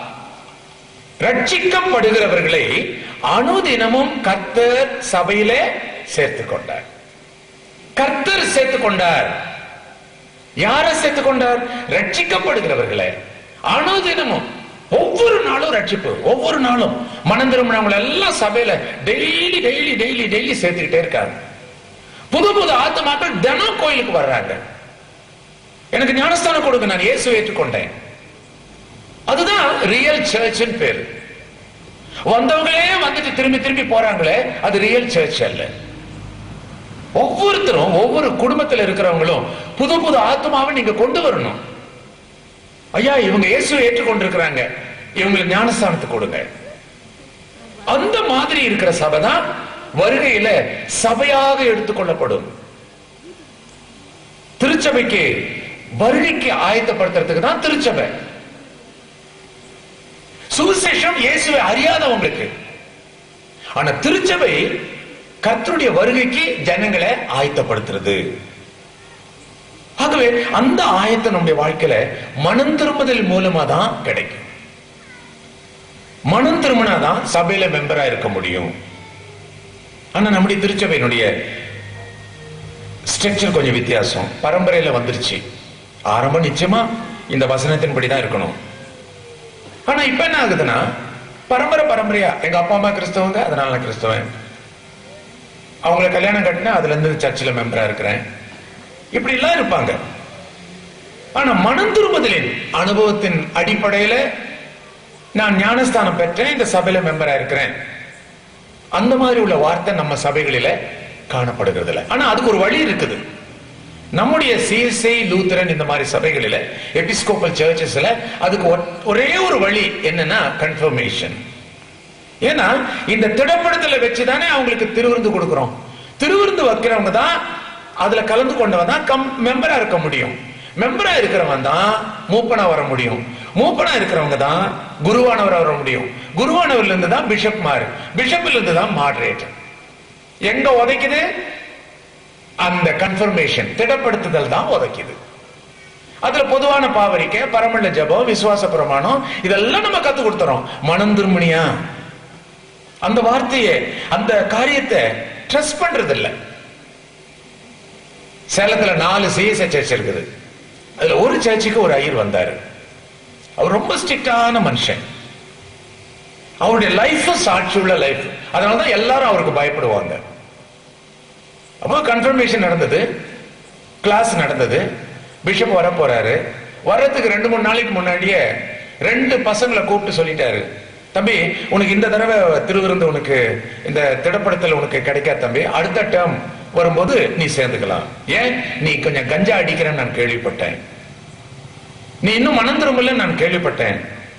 [SPEAKER 1] ரட்சிக்கப்படுகிறவர்களை அனுதினமும் கர்த்தர் சபையிலே சேர்த்துக் கொண்டார் கர்த்தர் சேர்த்துக் கொண்டார் யாரை சேர்த்துக் கொண்டார் ரட்சிக்கப்படுகிறவர்களை அனுதினமும் ஒவ்வொரு நாளும் ரட்சிப்பு ஒவ்வொரு நாளும் மனம் திரும்பினவங்களை எல்லாம் சபையில டெய்லி டெய்லி டெய்லி டெய்லி சேர்த்துக்கிட்டே இருக்காங்க புது புது ஆத்மாக்கள் தினம் கோயிலுக்கு வர்றாங்க எனக்கு ஞானஸ்தானம் கொடுங்க நான் இயேசு ஏற்றுக்கொண்டேன் அதுதான் ரியல் சர்ச் பேர் வந்தவங்களே வந்துட்டு திரும்பி திரும்பி போறாங்களே அது ரியல் சர்ச் அல்ல ஒவ்வொருத்தரும் ஒவ்வொரு குடும்பத்தில் இருக்கிறவங்களும் புது புது ஆத்மாவை நீங்க கொண்டு வரணும் ஐயா இவங்க இயேசுவை ஏற்றுக்கொண்டிருக்கிறாங்க இவங்களுக்கு ஞானஸ்தானத்தை கொடுங்க அந்த மாதிரி இருக்கிற சபை தான் வருகையில சபையாக எடுத்துக்கொள்ளப்படும் திருச்சபைக்கு வருகைக்கு ஆயத்தப்படுத்துறதுக்கு தான் திருச்சபை சுவிசேஷம் இயேசுவை அறியாதவங்களுக்கு ஆனா திருச்சபை கர்த்தருடைய வருகைக்கு ஜனங்களை ஆயத்தப்படுத்துறது ஆகவே அந்த ஆயத்தம் நம்முடைய வாழ்க்கையில மனம் திரும்புதல் மூலமா தான் கிடைக்கும் மனம் திரும்பினாதான் சபையில மெம்பரா இருக்க முடியும் ஆனா நம்முடைய திருச்சபையினுடைய ஸ்ட்ரக்சர் கொஞ்சம் வித்தியாசம் பரம்பரையில வந்துருச்சு ஆரம்பம் நிச்சயமா இந்த வசனத்தின்படி தான் இருக்கணும் ஆனா இப்ப என்ன ஆகுதுன்னா பரம்பரை பரம்பரையா எங்க அப்பா அம்மா கிறிஸ்தவங்க அதனால நான் கிறிஸ்தவன் அவங்கள கல்யாணம் கட்டினா அதுல இருந்து சர்ச்சில் மெம்பரா இருக்கிறேன் இப்படி எல்லாம் இருப்பாங்க ஆனா மனம் திரும்புதலின் அனுபவத்தின் அடிப்படையில நான் ஞானஸ்தானம் பெற்றேன் இந்த சபையில மெம்பரா இருக்கிறேன் அந்த மாதிரி உள்ள வார்த்தை நம்ம சபைகளில காணப்படுகிறது இல்லை ஆனா அதுக்கு ஒரு வழி இருக்குது நம்முடைய சிஎஸ்ஐ லூத்தரன் இந்த மாதிரி சபைகளில எபிஸ்கோப்பல் சர்ச்சஸ்ல அதுக்கு ஒ- ஒரே ஒரு வழி என்னன்னா கன்ஃபர்மேஷன் ஏன்னா இந்த திடப்படுத்தல வச்சுதானே அவங்களுக்கு திருவிருந்து கொடுக்கிறோம் திருவிருந்து வைக்கிறவங்க தான் அதுல கலந்து கொண்டவன் தான் கம் மெம்பரா இருக்க முடியும் மெம்பரா இருக்கிறவன் தான் மூப்பனா வர முடியும் மூப்பனா இருக்கிறவங்க தான் குருவானவரா வர முடியும் குருவானவர்ல இருந்து தான் பிஷப் மாறு பிஷப்ல இருந்து தான் மாடரேட்டர் எங்க உதைக்குது அந்த கன்ஃபர்மேஷன் திடப்படுத்துதல் தான் உதைக்குது அதுல பொதுவான பாவரிக்கை பரமண்ட ஜபம் விசுவாச பிரமாணம் இதெல்லாம் நம்ம கத்து கொடுத்துறோம் மனம் திருமணியா அந்த வார்த்தையை அந்த காரியத்தை ட்ரஸ்ட் பண்றது இல்ல சேலத்துல நாலு சிஎஸ்ஐ சர்ச் இருக்குது அதுல ஒரு சர்ச்சுக்கு ஒரு ஐயர் வந்தாரு அவர் ரொம்ப ஸ்ட்ரிக்டான மனுஷன் அவருடைய லைஃப் சாட்சி உள்ள லைஃப் அதனாலதான் எல்லாரும் அவருக்கு பயப்படுவாங்க அப்போ கன்ஃபர்மேஷன் நடந்தது கிளாஸ் நடந்தது பிஷப் வர போறாரு வர்றதுக்கு ரெண்டு மூணு நாளைக்கு முன்னாடியே ரெண்டு பசங்களை கூப்பிட்டு சொல்லிட்டாரு தம்பி உனக்கு இந்த தடவை திருவிருந்து உனக்கு இந்த திடப்படுத்தல் உனக்கு கிடைக்காது தம்பி அடுத்த டேர்ம் வரும்போது நீ சேர்ந்துக்கலாம் ஏன் நீ கொஞ்சம் கஞ்சா அடிக்கிறேன்னு நான் கேள்விப்பட்டேன் நீ இன்னும் மனம் திரும்பல நான் கேள்விப்பட்டேன்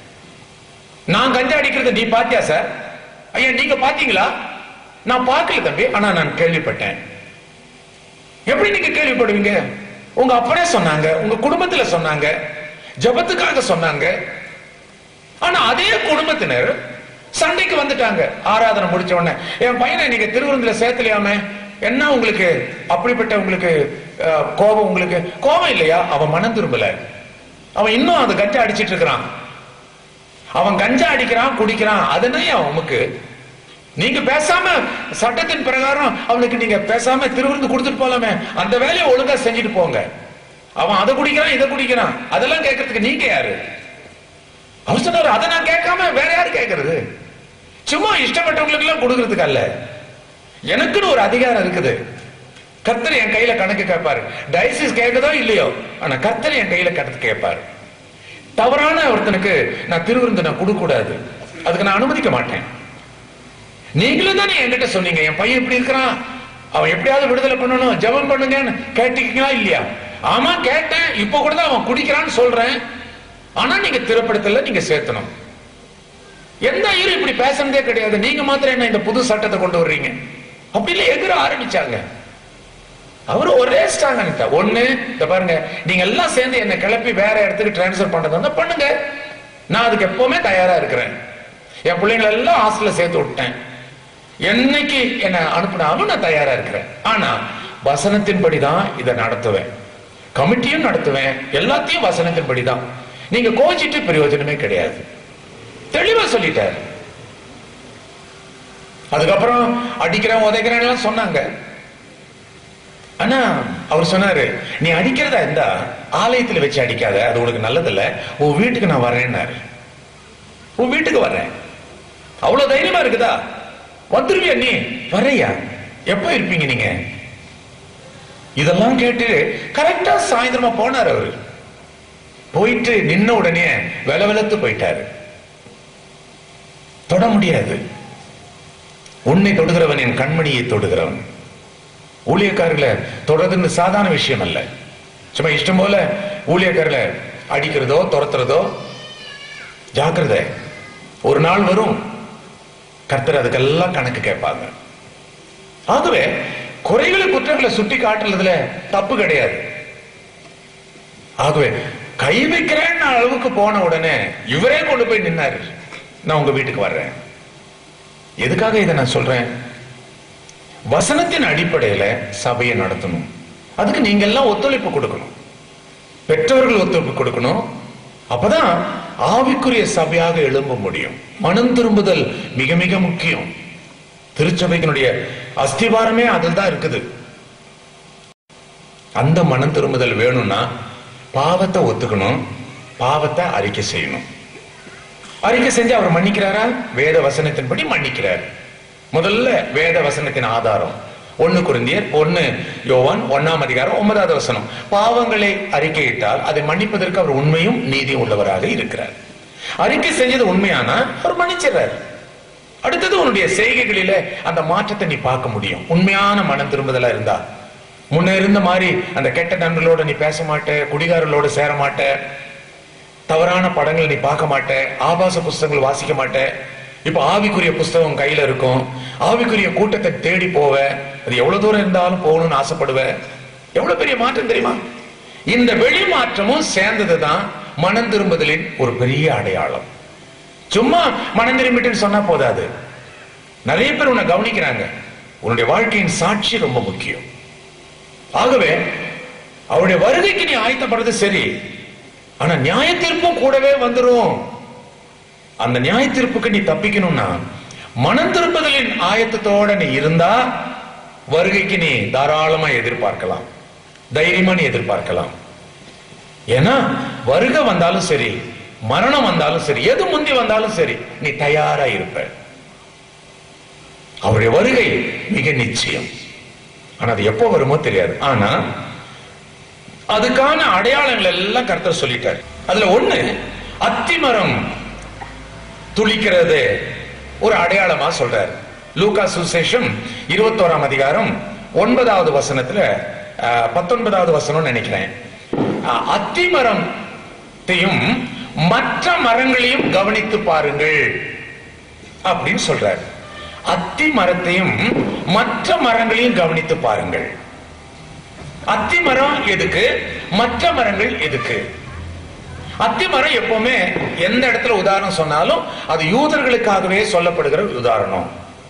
[SPEAKER 1] நான் கஞ்சா அடிக்கிறத நீ பாத்தியா சார் ஐயா நீங்க பாத்தீங்களா நான் பார்க்கல தம்பி ஆனா நான் கேள்விப்பட்டேன் எப்படி நீங்க கேள்விப்படுவீங்க உங்க அப்பனே சொன்னாங்க உங்க குடும்பத்துல சொன்னாங்க ஜபத்துக்காக சொன்னாங்க ஆனா அதே குடும்பத்தினர் சண்டைக்கு வந்துட்டாங்க ஆராதனை முடிச்ச உடனே என் பையனை நீங்க திருவிருந்துல சேர்த்தலையாமே என்ன உங்களுக்கு அப்படிப்பட்ட உங்களுக்கு அஹ், கோபம் உங்களுக்கு கோபம் இல்லையா அவன் மனம் திரும்பல அவன் இன்னும் அந்த கஞ்சா அடிச்சிட்டு இருக்கிறான் அவன் கஞ்சா அடிக்கிறான் குடிக்கிறான் அதுனே அவனுக்கு நீங்க பேசாம சட்டத்தின் பிரகாரம் அவனுக்கு நீங்க பேசாம திருவிருந்து கொடுத்துட்டு போலாமே அந்த வேலையை ஒழுங்கா செஞ்சுட்டு போங்க அவன் அதை குடிக்கிறான் இதை குடிக்கிறான் அதெல்லாம் கேட்கறதுக்கு நீங்க யாரு அவர் சொன்னாரு அதை நான் கேட்காம வேற யாரு கேட்கறது சும்மா இஷ்டப்பட்டவங்களுக்கு எல்லாம் கொடுக்கறதுக்கு அல்ல எனக்குன்னு ஒரு அதிகாரம் இருக்குது கர்த்தர் என் கையில கணக்கு கேட்பாரு டயசிஸ் கேட்குதோ இல்லையோ ஆனா கர்த்தர் என் கையில கணக்கு கேட்பாரு தவறான ஒருத்தனுக்கு நான் திருவிருந்து நான் கொடுக்க கூடாது அதுக்கு நான் அனுமதிக்க மாட்டேன் நீங்களும் தானே என்கிட்ட சொன்னீங்க என் பையன் இப்படி இருக்கிறான் அவன் எப்படியாவது விடுதலை பண்ணணும் ஜெபம் பண்ணுங்கன்னு கேட்டீங்களா இல்லையா ஆமா கேட்டேன் இப்போ கூட தான் அவன் குடிக்கிறான்னு சொல்றேன் ஆனா நீங்க திறப்படுத்தல நீங்க சேர்த்தணும் எந்த ஐயரும் இப்படி பேசுனதே கிடையாது நீங்க மாத்திரம் என்ன இந்த புது சட்டத்தை கொண்டு வர்றீங்க அப்படி இல்ல எதிர ஆரம்பிச்சாங்க அவரு ஒரே ஸ்ட்ராங் அனிதா ஒண்ணு இந்த பாருங்க நீங்க எல்லாம் சேர்ந்து என்ன கிளப்பி வேற இடத்துக்கு டிரான்ஸ்ஃபர் பண்றது வந்தா பண்ணுங்க நான் அதுக்கு எப்பவுமே தயாரா இருக்கிறேன் என் பிள்ளைங்களை எல்லாம் ஹாஸ்டல்ல சேர்த்து விட்டேன் என்னைக்கு என்ன அனுப்புனாலும் நான் தயாரா இருக்கிறேன் ஆனா வசனத்தின்படி தான் இதை நடத்துவேன் கமிட்டியும் நடத்துவேன் எல்லாத்தையும் வசனத்தின்படி தான் நீங்க கோச்சிட்டு பிரயோஜனமே கிடையாது தெளிவா சொல்லிட்டாரு அதுக்கப்புறம் அடிக்கிறேன் உதைக்கிறேன் எல்லாம் சொன்னாங்க ஆனா அவர் சொன்னாரு நீ அடிக்கிறதா இருந்தா ஆலயத்துல வச்சு அடிக்காத அது உனக்கு நல்லதில்ல உன் வீட்டுக்கு நான் வரேன்னாரு உன் வீட்டுக்கு வர்றேன் அவ்வளவு தைரியமா இருக்குதா வந்துருவியா நீ வரையா எப்ப இருப்பீங்க நீங்க இதெல்லாம் கேட்டு கரெக்டா சாயந்தரமா போனார் அவரு போயிட்டு நின்ன உடனே வெல வெலத்து போயிட்டாரு தொட முடியாது உன்னை தொடுகிறவன் என் கண்மணியை தொடுகிறவன் ஊழியக்காரர்களை தொடர்ந்து சாதாரண விஷயம் அல்ல சும்மா இஷ்டம் போல ஊழியக்காரர்களை அடிக்கிறதோ துரத்துறதோ ஜாக்கிரதை ஒரு நாள் வரும் கர்த்தர் அதுக்கெல்லாம் கணக்கு கேட்பாங்க ஆகவே குறைகளை குற்றங்களை சுட்டி காட்டுறதுல தப்பு கிடையாது ஆகவே கை வைக்கிறேன்னு அளவுக்கு போன உடனே இவரே கொண்டு போய் நின்னாரு நான் உங்க வீட்டுக்கு வர்றேன் எதுக்காக இதை நான் சொல்றேன் வசனத்தின் அடிப்படையில சபையை நடத்தணும் அதுக்கு நீங்க எல்லாம் ஒத்துழைப்பு கொடுக்கணும் பெற்றோர்கள் ஒத்துழைப்பு கொடுக்கணும் அப்பதான் ஆவிக்குரிய சபையாக எழும்ப முடியும் மனம் திரும்புதல் மிக மிக முக்கியம் திருச்சபையினுடைய அஸ்திவாரமே அதில் தான் இருக்குது அந்த மனம் திரும்புதல் வேணும்னா பாவத்தை ஒத்துக்கணும் பாவத்தை அறிக்கை செய்யணும் அறிக்கை செஞ்சு அவர் மன்னிக்கிறாரா வேத வசனத்தின்படி மன்னிக்கிறார் முதல்ல வேத வசனத்தின் ஆதாரம் ஒன்னு குருந்தியர் ஒன்னு யோவான் ஒன்னாம் அதிகாரம் ஒன்பதாவது வசனம் பாவங்களை அறிக்கையிட்டால் அதை மன்னிப்பதற்கு அவர் உண்மையும் நீதியும் உள்ளவராக இருக்கிறார் அறிக்கை செஞ்சது உண்மையானா அவர் மன்னிச்சிடுறார் அடுத்தது உன்னுடைய செய்கைகளில அந்த மாற்றத்தை நீ பார்க்க முடியும் உண்மையான மனம் திரும்புதலா இருந்தா முன்ன இருந்த மாதிரி அந்த கெட்ட நண்பர்களோட நீ பேச மாட்ட குடிகாரர்களோட சேர மாட்ட தவறான படங்கள் நீ பார்க்க மாட்ட ஆபாச புஸ்தகங்கள் வாசிக்க மாட்ட இப்ப ஆவிக்குரிய புஸ்தகம் கையில இருக்கும் ஆவிக்குரிய கூட்டத்தை தேடி போவ அது எவ்வளவு தூரம் இருந்தாலும் போகணும்னு ஆசைப்படுவ எவ்வளவு பெரிய மாற்றம் தெரியுமா இந்த வெளி மாற்றமும் சேர்ந்ததுதான் மனம் திரும்புதலின் ஒரு பெரிய அடையாளம் சும்மா மனம் திரும்பிட்டுன்னு சொன்னா போதாது நிறைய பேர் உன்னை கவனிக்கிறாங்க உன்னுடைய வாழ்க்கையின் சாட்சி ரொம்ப முக்கியம் ஆகவே அவருடைய வருகைக்கு நீ ஆயத்தப்படுறது சரி ஆனா நியாய தீர்ப்பும் கூடவே வந்துரும் அந்த நியாய தீர்ப்புக்கு நீ தப்பிக்கணும்னா மனம் திருப்புதலின் ஆயத்தத்தோட நீ இருந்தா வருகைக்கு நீ தாராளமா எதிர்பார்க்கலாம் தைரியமா நீ எதிர்பார்க்கலாம் ஏன்னா வருகை வந்தாலும் சரி மரணம் வந்தாலும் சரி எது முந்தி வந்தாலும் சரி நீ தயாரா இருப்ப அவருடைய வருகை மிக நிச்சயம் ஆனா அது எப்போ வருமோ தெரியாது ஆனா அதுக்கான அடையாளங்கள் எல்லாம் கர்த்தர் சொல்லிட்டார் அதுல ஒண்ணு அத்திமரம் துளிக்கிறது ஒரு அடையாளமா சொல்றார் லூகா சுசேஷம் இருபத்தோராம் அதிகாரம் ஒன்பதாவது வசனத்துல அஹ், பத்தொன்பதாவது வசனம் நினைக்கிறேன் அஹ், அத்திமரத்தையும் மற்ற மரங்களையும் கவனித்து பாருங்கள் அப்படின்னு சொல்றார் அத்தி மரத்தையும் மற்ற மரங்களையும் கவனித்து பாருங்கள் அத்தி மரம் எதுக்கு மற்ற மரங்கள் எதுக்கு அத்தி மரம் எப்பவுமே எந்த இடத்துல உதாரணம் சொன்னாலும் அது யூதர்களுக்காகவே சொல்லப்படுகிற ஒரு உதாரணம்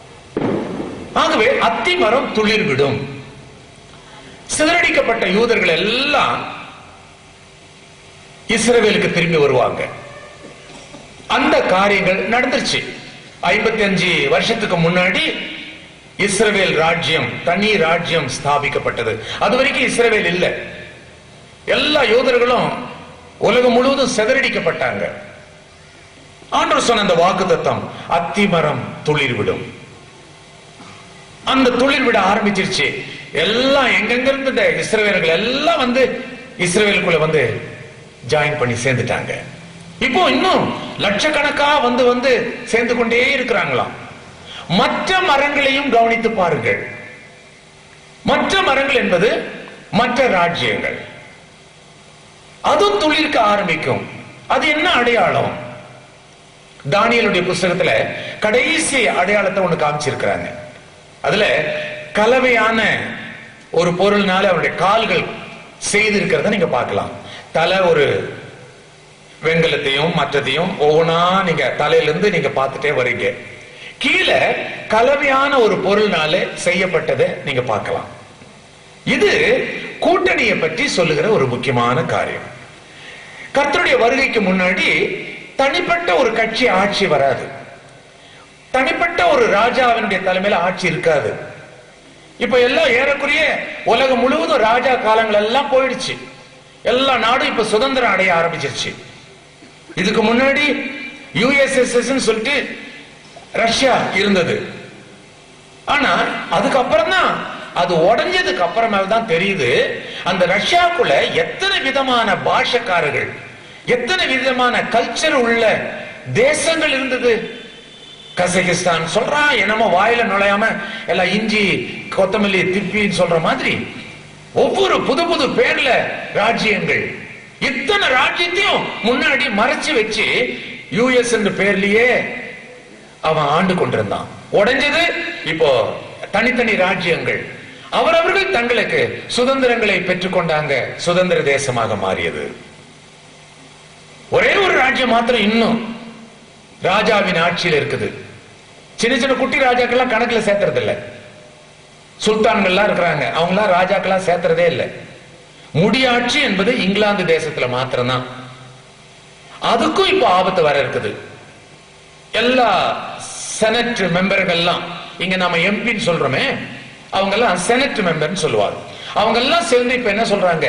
[SPEAKER 1] ஆகவே அத்தி மரம் துளிர் விடும் சிதறடிக்கப்பட்ட யூதர்கள் எல்லாம் இஸ்ரவேலுக்கு திரும்பி வருவாங்க அந்த காரியங்கள் நடந்துருச்சு ஐம்பத்தி அஞ்சு வருஷத்துக்கு முன்னாடி இஸ்ரவேல் ராஜ்யம் தனி ராஜ்யம் ஸ்தாபிக்கப்பட்டது அது வரைக்கும் இஸ்ரவேல் இல்ல எல்லா யூதர்களும் உலகம் முழுவதும் சிதறடிக்கப்பட்டாங்க ஆண்டவர் சொன்ன அந்த வாக்கு தத்தம் அத்திமரம் துளிர் விடும் அந்த துளிர் விட ஆரம்பிச்சிருச்சு எல்லாம் எங்கெங்க இருந்து இந்த இஸ்ரவேலர்கள் எல்லாம் வந்து இஸ்ரவேலுக்குள்ள வந்து ஜாயின் பண்ணி சேர்ந்துட்டாங்க இப்போ இன்னும் லட்சக்கணக்கா வந்து வந்து சேர்ந்து கொண்டே இருக்கிறாங்களாம் மற்ற மரங்களையும் கவனித்து பாருங்கள் மற்ற மரங்கள் என்பது மற்ற ராஜ்யங்கள் அதுவும் துளிர்க்க ஆரம்பிக்கும் அது என்ன அடையாளம் தானியலுடைய புஸ்தகத்துல கடைசி அடையாளத்தை ஒண்ணு காமிச்சிருக்கிறாங்க அதுல கலவையான ஒரு பொருள்னால அவருடைய கால்கள் செய்திருக்கிறத நீங்க பார்க்கலாம் தலை ஒரு வெங்கலத்தையும் மற்றதையும் ஒவ்வொன்றா நீங்க தலையில இருந்து நீங்க பார்த்துட்டே வரீங்க கீழே கலவையான ஒரு பொருள்னால செய்யப்பட்டதை நீங்க பார்க்கலாம் இது கூட்டணியை பற்றி சொல்லுகிற ஒரு முக்கியமான காரியம் கர்த்தருடைய வருகைக்கு முன்னாடி தனிப்பட்ட ஒரு கட்சி ஆட்சி வராது தனிப்பட்ட ஒரு ராஜாவினுடைய தலைமையில ஆட்சி இருக்காது இப்ப எல்லாம் ஏறக்குறைய உலகம் முழுவதும் ராஜா காலங்கள் எல்லாம் போயிடுச்சு எல்லா நாடும் இப்ப சுதந்திரம் அடைய ஆரம்பிச்சிருச்சு இதுக்கு முன்னாடி யுஎஸ்எஸ்எஸ் சொல்லிட்டு ரஷ்யா இருந்தது ஆனா அதுக்கப்புறம் தான் அது உடைஞ்சதுக்கு அப்புறமேல தான் தெரியுது அந்த ரஷ்யாக்குள்ள எத்தனை விதமான பாஷக்காரர்கள் எத்தனை விதமான கல்ச்சர் உள்ள தேசங்கள் இருந்தது கசகிஸ்தான் சொல்றான் என்னமோ வாயில நுழையாம எல்லாம் இஞ்சி கொத்தமல்லி திப்பின்னு சொல்ற மாதிரி ஒவ்வொரு புது புது பேர்ல ராஜ்யங்கள் இத்தனை ராஜ்யத்தையும் முன்னாடி மறைச்சு வச்சு யூஎஸ் பேர்லயே அவன் ஆண்டு கொண்டிருந்தான் உடைஞ்சது இப்போ தனித்தனி ராஜ்யங்கள் அவரவர்கள் தங்களுக்கு சுதந்திரங்களை பெற்றுக்கொண்டாங்க சுதந்திர தேசமாக மாறியது ஒரே ஒரு ராஜ்யம் மாத்திரம் இன்னும் ராஜாவின் ஆட்சியில் இருக்குது சின்ன சின்ன குட்டி ராஜாக்கள்லாம் கணக்குல சேர்த்துறது இல்ல சுல்தான்கள்லாம் இருக்கிறாங்க அவங்களாம் ராஜாக்களா சேர்த்துறதே இல்லை முடியாட்சி என்பது இங்கிலாந்து தேசத்துல மாத்திரம்தான் அதுக்கும் இப்போ ஆபத்து வர இருக்குது எல்லா செனட் மெம்பர்கள்லாம் இங்க நம்ம எம்பின்னு சொல்றோமே அவங்க எல்லாம் செனட் மெம்பர்னு சொல்லுவாங்க அவங்க எல்லாம் சேர்ந்து இப்ப என்ன சொல்றாங்க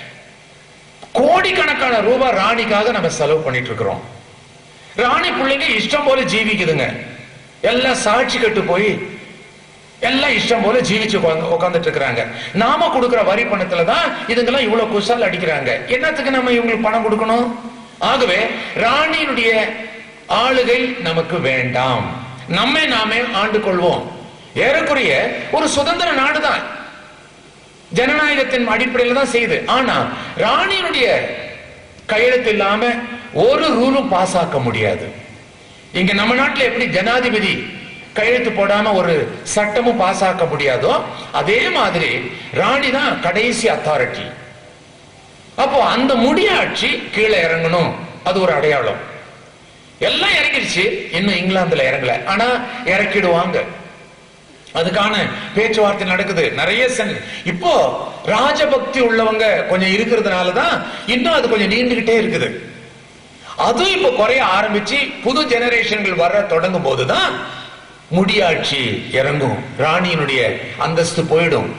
[SPEAKER 1] கோடிக்கணக்கான ரூபாய் ராணிக்காக நம்ம செலவு பண்ணிட்டு இருக்கிறோம் ராணி பிள்ளைங்க இஷ்டம் போல ஜீவிக்குதுங்க எல்லாம் சாட்சி கட்டு போய் எல்லாம் இஷ்டம் போல ஜீவிச்சு உட்காந்துட்டு இருக்கிறாங்க நாம கொடுக்கிற வரி பணத்துல தான் இதுங்கெல்லாம் இவ்வளவு குசல் அடிக்கிறாங்க என்னத்துக்கு நம்ம இவங்களுக்கு பணம் கொடுக்கணும் ஆகவே ராணியினுடைய ஆளுகை நமக்கு வேண்டாம் நம்மை நாமே ஆண்டு கொள்வோம் ஏறக்குறைய ஒரு சுதந்திர நாடுதான் ஜனநாயகத்தின் அடிப்படையில் தான் செய்யுது ஆனா ராணியினுடைய கையெழுத்து இல்லாம ஒரு ரூலும் பாஸ் ஆக்க முடியாது இங்க நம்ம நாட்டுல எப்படி ஜனாதிபதி கையெழுத்து போடாம ஒரு சட்டமும் பாஸ் ஆக்க முடியாதோ அதே மாதிரி ராணி தான் கடைசி அத்தாரிட்டி அப்போ அந்த முடியாட்சி கீழே இறங்கணும் அது ஒரு அடையாளம் எல்லாம் இறங்கிடுச்சு இன்னும் இங்கிலாந்துல இறங்கல ஆனா இறக்கிடுவாங்க அதுக்கான பேச்சுவார்த்தை நடக்குது நிறைய சென்- இப்போ ராஜபக்தி உள்ளவங்க கொஞ்சம் இருக்கிறதுனால தான் இன்னும் அது கொஞ்சம் நீண்டுகிட்டே இருக்குது அதுவும் இப்ப குறைய ஆரம்பிச்சு புது ஜெனரேஷன்கள் வர தொடங்கும் போதுதான் முடியாட்சி இறங்கும் ராணியினுடைய அந்தஸ்து போயிடும்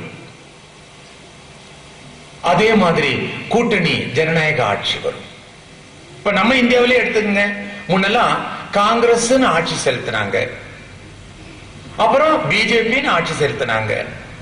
[SPEAKER 1] அதே மாதிரி கூட்டணி ஜனநாயக ஆட்சி வரும் இப்ப நம்ம இந்தியாவிலே எடுத்துக்கங்க முன்னெல்லாம் காங்கிரஸ் ஆட்சி செலுத்தினாங்க அப்புறம் பிஜேபின்னு ஆட்சி செலுத்தினாங்க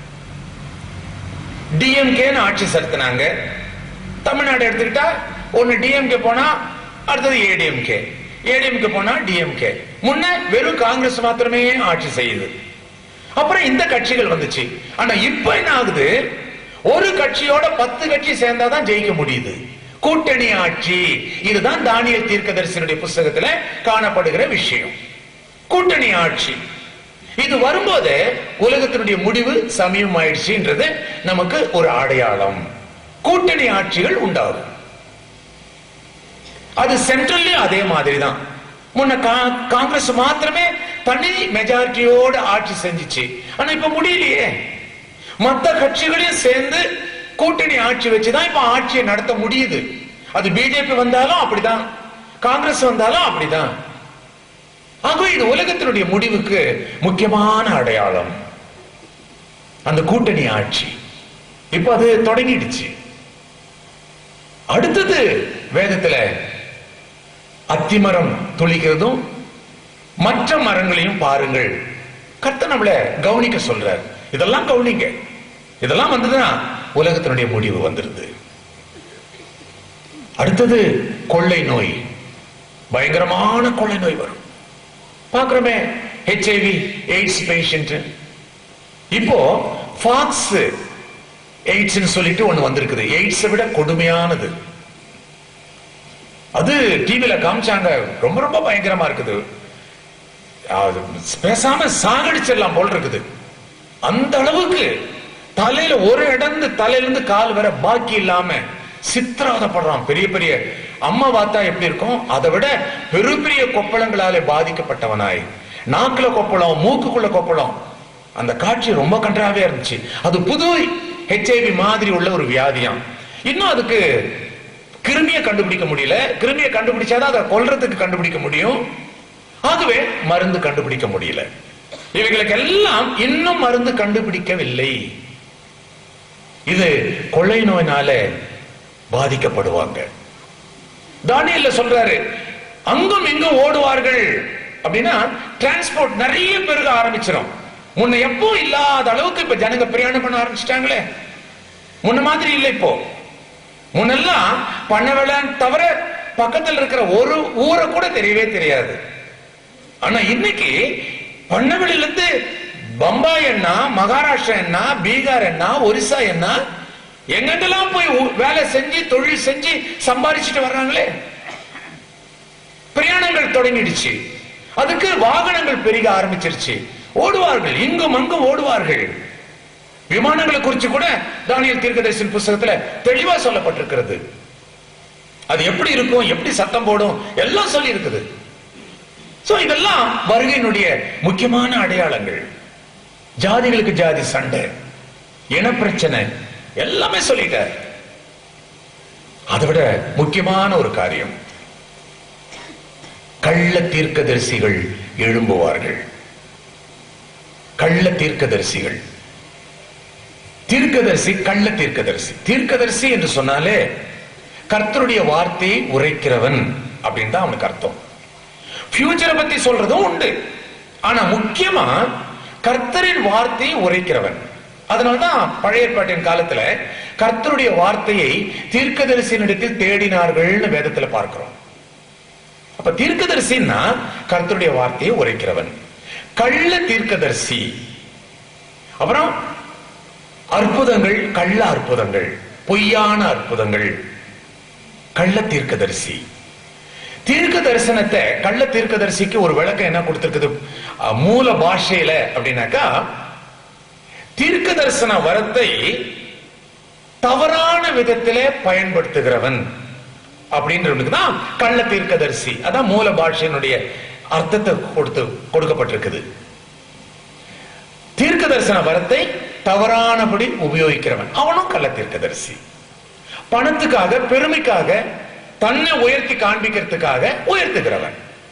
[SPEAKER 1] டிஎம்கேன்னு ஆட்சி செலுத்தினாங்க தமிழ்நாடு எடுத்துக்கிட்டா ஒன்னு டிஎம்கே போனா அடுத்தது ஏடிஎம்கே ஏடிஎம்கே போனா டிஎம்கே முன்ன வெறும் காங்கிரஸ் மாத்திரமே ஆட்சி செய்யுது அப்புறம் இந்த கட்சிகள் வந்துச்சு ஆனா இப்ப என்ன ஆகுது ஒரு கட்சியோட பத்து கட்சி சேர்ந்தாதான் ஜெயிக்க முடியுது கூட்டணி ஆட்சி இதுதான் தானியல் தீர்க்கதரிசனுடைய புஸ்தகத்துல காணப்படுகிற விஷயம் கூட்டணி ஆட்சி இது வரும்போது உலகத்தினுடைய முடிவு சமயம் ஆயிடுச்சுன்றது நமக்கு ஒரு அடையாளம் கூட்டணி ஆட்சிகள் உண்டாகும் அது சென்ட்ரல்லயும் அதே மாதிரி தான் முன்ன கா- காங்கிரஸ் மாத்திரமே தனி மெஜாரிட்டியோட ஆட்சி செஞ்சுச்சு ஆனா இப்ப முடியலையே மத்த கட்சிகளையும் சேர்ந்து கூட்டணி ஆட்சி வச்சுதான் இப்ப ஆட்சியை நடத்த முடியுது அது பிஜேபி வந்தாலும் அப்படிதான் காங்கிரஸ் வந்தாலும் அப்படிதான் ஆகவே இது உலகத்தினுடைய முடிவுக்கு முக்கியமான அடையாளம் அந்த கூட்டணி ஆட்சி இப்ப அது தொடங்கிடுச்சு அடுத்தது வேதத்துல அத்திமரம் துளிக்கிறதும் மற்ற மரங்களையும் பாருங்கள் கர்த்தர் நம்மள கவனிக்க சொல்றார் இதெல்லாம் கவனிங்க இதெல்லாம் வந்ததுன்னா உலகத்தினுடைய முடிவு வந்துருது அடுத்தது கொள்ளை நோய் பயங்கரமான கொள்ளை நோய் வரும் பார்க்கிறோமே ஹெச்ஐவி எய்ட்ஸ் பேஷண்ட் இப்போ ஃபாக்ஸ் எய்ட்ஸ் சொல்லிட்டு ஒண்ணு வந்திருக்குது எய்ட்ஸ் விட கொடுமையானது அது டிவில காமிச்சாங்க ரொம்ப ரொம்ப பயங்கரமா இருக்குது அது பேசாம சாகடிச்சிடலாம் போல் இருக்குது அந்த அளவுக்கு தலையில ஒரு இடந்து தலையில இருந்து கால் வர பாக்கி இல்லாம சித்திரவதப்படுறான் பெரிய பெரிய அம்மா பார்த்தா எப்படி இருக்கும் அதை விட பெரிய பெரிய கொப்பளங்களாலே பாதிக்கப்பட்டவனாய் நாக்குல கொப்பளம் மூக்குக்குள்ள கொப்பளம் அந்த காட்சி ரொம்ப கன்றாவே இருந்துச்சு அது புது ஹெச்ஐவி மாதிரி உள்ள ஒரு வியாதியாம் இன்னும் அதுக்கு கிருமியை கண்டுபிடிக்க முடியல கிருமியை கண்டுபிடிச்சாதான் அதை கொல்றதுக்கு கண்டுபிடிக்க முடியும் ஆகவே மருந்து கண்டுபிடிக்க முடியல இவைகளுக்கு எல்லாம் இன்னும் மருந்து கண்டுபிடிக்கவில்லை இது கொள்ளை நோயினால பாதிக்கப்படுவாங்க தானியல்ல சொல்றாரு அங்கும் இங்கும் ஓடுவார்கள் அப்படின்னா டிரான்ஸ்போர்ட் நிறைய பெருக ஆரம்பிச்சிடும் முன்ன எப்போ இல்லாத அளவுக்கு இப்ப ஜனங்க பிரயாணம் பண்ண ஆரம்பிச்சிட்டாங்களே முன்ன மாதிரி இல்லை இப்போ முன்னெல்லாம் பண்ண வேளாண் தவிர பக்கத்தில் இருக்கிற ஒரு ஊரை கூட தெரியவே தெரியாது ஆனா இன்னைக்கு பண்ணவெளியில இருந்து பம்பாய் என்ன மகாராஷ்டிரா என்ன பீகார் என்ன ஒரிசா என்ன எங்கெங்கெல்லாம் போய் ஊ- வேலை செஞ்சு தொழில் செஞ்சு சம்பாதிச்சுட்டு வர்றாங்களே பிரயாணங்கள் தொடங்கிடுச்சு அதுக்கு வாகனங்கள் பெருக ஆரம்பிச்சிருச்சு ஓடுவார்கள் இங்கும் அங்கும் ஓடுவார்கள் விமானங்களை குறித்து கூட தானியல் தீர்க்கதரிசன் புஸ்தகத்துல தெளிவா சொல்லப்பட்டிருக்கிறது அது எப்படி இருக்கும் எப்படி சத்தம் போடும் எல்லாம் சொல்லி இருக்குது சோ இதெல்லாம் வருகையினுடைய முக்கியமான அடையாளங்கள் ஜாதிகளுக்கு ஜாதி சண்டை இனப்பிரச்சனை எல்லாமே சொல்லிட்டார் அதை விட முக்கியமான ஒரு காரியம் கள்ள தீர்க்கதரிசிகள் எழும்புவார்கள் கள்ள தீர்க்கதரிசிகள் தீர்க்கதரிசி கள்ள தீர்க்கதரிசி தீர்க்கதரிசி என்று சொன்னாலே கர்த்தருடைய வார்த்தையை உரைக்கிறவன் அப்படின்னு தான் அவனுக்கு அர்த்தம் ஃபியூச்சரை பத்தி சொல்றதும் உண்டு ஆனா முக்கியமா கர்த்தரின் வார்த்தையை உரைக்கிறவன் அதனால்தான் பழைய ஏற்பாட்டின் காலத்துல கர்த்தருடைய வார்த்தையை தீர்க்கதரிசியினிடத்தில் தேடினார்கள்னு வேதத்துல பார்க்கிறோம் அப்ப தீர்க்கதரிசின்னா கர்த்தருடைய வார்த்தையை உரைக்கிறவன் கள்ள தீர்க்கதரிசி அப்புறம் அற்புதங்கள் கள்ள அற்புதங்கள் பொய்யான அற்புதங்கள் கள்ள தீர்க்கதரிசி தீர்க்க தரிசனத்தை கள்ள தீர்க்கதரிசிக்கு ஒரு விளக்கம் என்ன கொடுத்திருக்குது அஹ், மூல பாஷையில அப்படின்னாக்கா தீர்க்க தரிசன வரத்தை தவறான விதத்திலே பயன்படுத்துகிறவன் அப்படின்றவனுக்கு தான் கள்ள தீர்க்கதரிசி அதான் மூல பாஷையினுடைய அர்த்தத்தை கொடுத்து கொடுக்கப்பட்டிருக்குது தீர்க்க தீர்க்கதரிசன வரத்தை தவறானபடி உபயோகிக்கிறவன் அவனும் கள்ள தீர்க்கதரிசி பணத்துக்காக பெருமைக்காக தன்னை உயர்த்தி காண்பிக்கிறதுக்காக உயர்த்துகிறவன்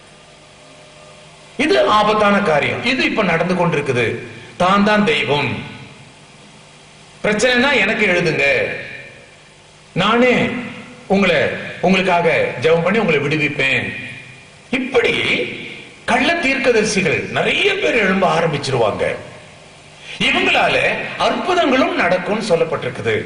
[SPEAKER 1] இது ஆபத்தான காரியம் இது இப்ப நடந்து கொண்டிருக்குது தான் தான் தெய்வம் பிரச்சனைனா எனக்கு எழுதுங்க நானே உங்களை உங்களுக்காக ஜெபம் பண்ணி உங்களை விடுவிப்பேன் இப்படி கள்ள தீர்க்கதரிசிகள் நிறைய பேர் எழும்ப ஆரம்பிச்சிருவாங்க இவங்களால அற்புதங்களும் நடக்கும் சொல்லப்பட்டிருக்குது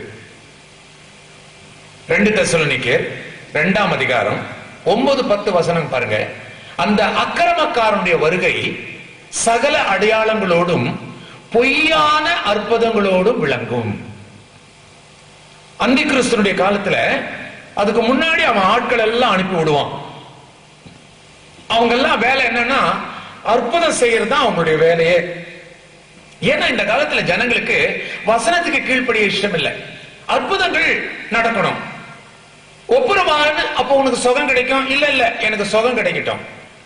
[SPEAKER 1] ரெண்டு தெசலோனிக்கேர் இரண்டாம் அதிகாரம் ஒன்பது பத்து வசனம் பாருங்க அந்த அக்கிரமக்காரனுடைய வருகை சகல அடையாளங்களோடும் பொய்யான அற்புதங்களோடும் விளங்கும் அந்தி கிறிஸ்தனுடைய காலத்துல அதுக்கு முன்னாடி அவன் ஆட்கள் எல்லாம் அனுப்பி விடுவான் அவங்க எல்லாம் வேலை என்னன்னா அற்புதம் செய்யறது தான் அவங்களுடைய வேலையே ஏன்னா இந்த காலத்துல ஜனங்களுக்கு வசனத்துக்கு கீழ்ப்படிய இஷ்டம் இல்லை அற்புதங்கள் நடக்கணும் ஒப்புரவான்னு அப்போ உனக்கு சுகம் கிடைக்கும் இல்ல இல்ல எனக்கு சுகம் கிடைக்கட்டும்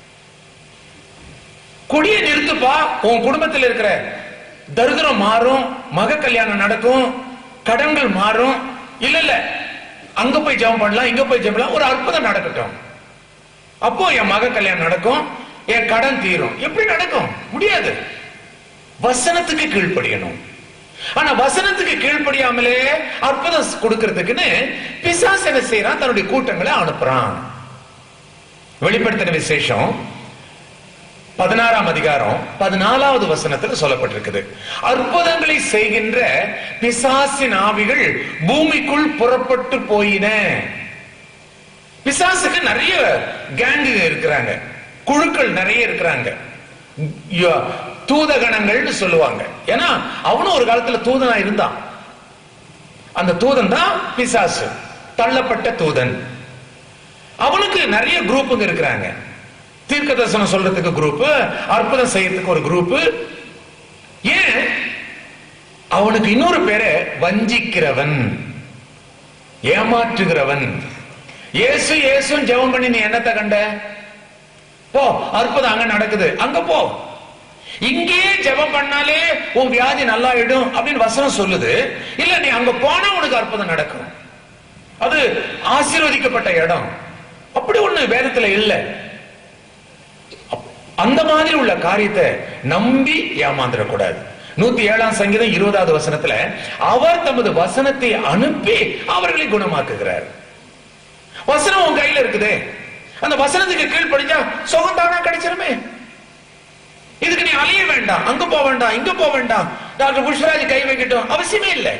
[SPEAKER 1] குடியை நிறுத்துப்பா உன் குடும்பத்தில் இருக்கிற தரித்திரம் மாறும் மக கல்யாணம் நடக்கும் கடன்கள் மாறும் இல்ல இல்ல அங்க போய் ஜெபம் பண்ணலாம் இங்க போய் ஜெபம் பண்ணலாம் ஒரு அற்புதம் நடக்கட்டும் அப்போ என் மக கல்யாணம் நடக்கும் என் கடன் தீரும் எப்படி நடக்கும் முடியாது வசனத்துக்கு கீழ்ப்படியணும் ஆனா வசனத்துக்கு கீழ்ப்படியாமலே அற்புதம் கொடுக்கறதுக்குன்னு பிசாசு என்ன செய்யறான் தன்னுடைய கூட்டங்களை அனுப்புறான் வெளிப்படுத்தின விசேஷம் பதினாறாம் அதிகாரம் பதினாலாவது வசனத்தில் சொல்லப்பட்டிருக்குது அற்புதங்களை செய்கின்ற பிசாசின் ஆவிகள் பூமிக்குள் புறப்பட்டு போயின பிசாசுக்கு நிறைய கேங்கு இருக்கிறாங்க குழுக்கள் நிறைய இருக்கிறாங்க ய- தூதகணங்கள்னு சொல்லுவாங்க ஏன்னா அவனும் ஒரு காலத்துல தூதனா இருந்தான் அந்த தூதன் தான் பிசாசு தள்ளப்பட்ட தூதன் அவனுக்கு நிறைய குரூப்புங்க இருக்கிறாங்க தீர்க்க தரிசனம் சொல்றதுக்கு குரூப் அற்புதம் செய்யறதுக்கு ஒரு குரூப் ஏன் அவனுக்கு இன்னொரு பேரு வஞ்சிக்கிறவன் ஏமாற்றுகிறவன் இயேசு இயேசுன்னு ஜெபம் பண்ணி நீ என்னத்தை கண்ட போ அற்புதம் அங்க நடக்குது அங்க போ இங்கேயே ஜெபம் பண்ணாலே உன் வியாதி நல்லாயிடும் அப்படின்னு வசனம் சொல்லுது இல்ல நீ அங்க போனா உனக்கு அற்புதம் நடக்கும் அது ஆசீர்வதிக்கப்பட்ட இடம் அப்படி ஒண்ணு வேதத்துல இல்ல அப்- அந்த மாதிரி உள்ள காரியத்தை நம்பி ஏமாந்துடக்கூடாது நூத்தி ஏழாம் சங்கீதம் இருபதாவது வசனத்துல அவர் தமது வசனத்தை அனுப்பி அவர்களை குணமாக்குகிறார் வசனம் உன் கையில இருக்குதே அந்த வசனத்துக்கு கீழ்ப்படிஞ்சா சுகம் தானா கிடைச்சிருமே இதுக்கு நீ அலைய வேண்டாம் அங்க போக வேண்டாம் இங்க போக வேண்டாம் டாக்டர் புஷ்பராஜ் கை வைக்கட்டும் அவசியமே இல்லை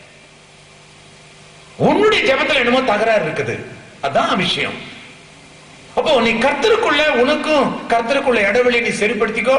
[SPEAKER 1] உன்னுடைய ஜெபத்துல என்னமோ தகராறு இருக்குது அதான் விஷயம் அப்போ நீ கர்த்தருக்குள்ள உனக்கும் கர்த்தருக்குள்ள இடைவெளி நீ சரிப்படுத்திக்கோ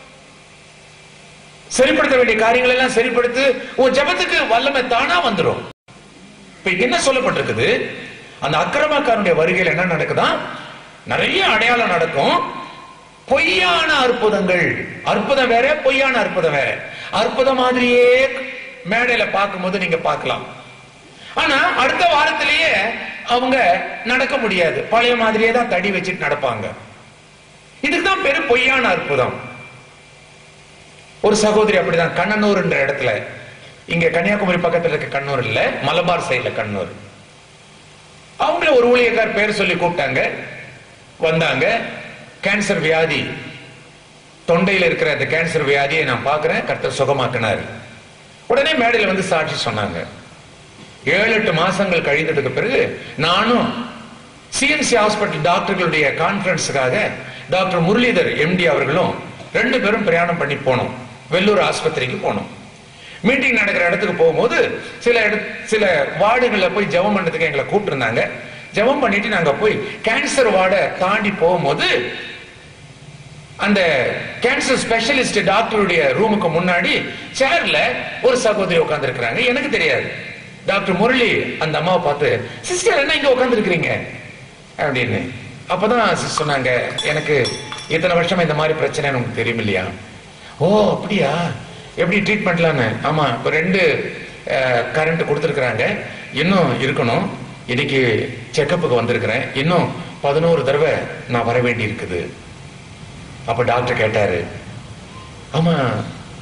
[SPEAKER 1] சரிப்படுத்த வேண்டிய காரியங்கள் எல்லாம் சரிப்படுத்து உன் ஜெபத்துக்கு வல்லமை தானா வந்துரும் இப்ப இங்க என்ன சொல்லப்பட்டிருக்குது அந்த அக்கிரமக்காரனுடைய வருகையில் என்ன நடக்குதா நிறைய அடையாளம் நடக்கும் பொய்யான அற்புதங்கள் அற்புதம் வேற பொய்யான அற்புதம் வேற அற்புதம் மாதிரியே மேடையில பார்க்கும்போது நீங்க பார்க்கலாம் ஆனா அடுத்த வாரத்திலேயே அவங்க நடக்க முடியாது பழைய மாதிரியே தான் தடி வச்சுட்டு நடப்பாங்க இதுக்கு தான் பேரு பொய்யான அற்புதம் ஒரு சகோதரி அப்படிதான் கண்ணனூர் என்ற இடத்துல இங்க கன்னியாகுமரி பக்கத்துல இருக்க கண்ணூர் இல்ல மலபார் சைடுல கண்ணூர் அவங்கள ஒரு ஊழியக்கார் பேர் சொல்லி கூப்பிட்டாங்க வந்தாங்க கேன்சர் வியாதி தொண்டையில இருக்கிற அந்த கேன்சர் வியாதியை நான் பார்க்கிறேன் கர்த்தர் சுகமாக்கினார் உடனே மேடையில வந்து சாட்சி சொன்னாங்க ஏழு எட்டு மாசங்கள் கழிந்ததுக்கு பிறகு நானும் சிஎம்சி ஹாஸ்பிட்டல் டாக்டர்களுடைய கான்ஃபரன்ஸுக்காக டாக்டர் முரளிதர் எம்டி அவர்களும் ரெண்டு பேரும் பிரயாணம் பண்ணி போனோம் வெள்ளூர் ஆஸ்பத்திரிக்கு போனோம் மீட்டிங் நடக்கிற இடத்துக்கு போகும்போது சில இட சில வார்டுகளில் போய் ஜெபம் பண்ணதுக்கு எங்களை கூப்பிட்டுருந்தாங்க ஜெபம் பண்ணிட்டு நாங்க போய் கேன்சர் வார்டை தாண்டி போகும்போது அந்த கேன்சர் ஸ்பெஷலிஸ்ட் டாக்டருடைய ரூமுக்கு முன்னாடி சேர்ல ஒரு சகோதரி உட்கார்ந்து இருக்கிறாங்க எனக்கு தெரியாது டாக்டர் முரளி அந்த அம்மாவை பார்த்து சிஸ்டர் என்ன இங்க உட்கார்ந்து இருக்கிறீங்க அப்படின்னு அப்பதான் சிஸ்டர் சொன்னாங்க எனக்கு இத்தனை வருஷமா இந்த மாதிரி பிரச்சனை உங்களுக்கு தெரியும் இல்லையா ஓ அப்படியா எப்படி ட்ரீட்மெண்ட்லான்னு ஆமா இப்போ ரெண்டு கரண்ட் கொடுத்துருக்குறாங்க இன்னும் இருக்கணும் இன்னைக்கு செக்கப்புக்கு வந்திருக்கிறேன் இன்னும் பதினோரு தடவை நான் வர வேண்டி இருக்குது அப்ப டாக்டர் கேட்டாரு ஆமா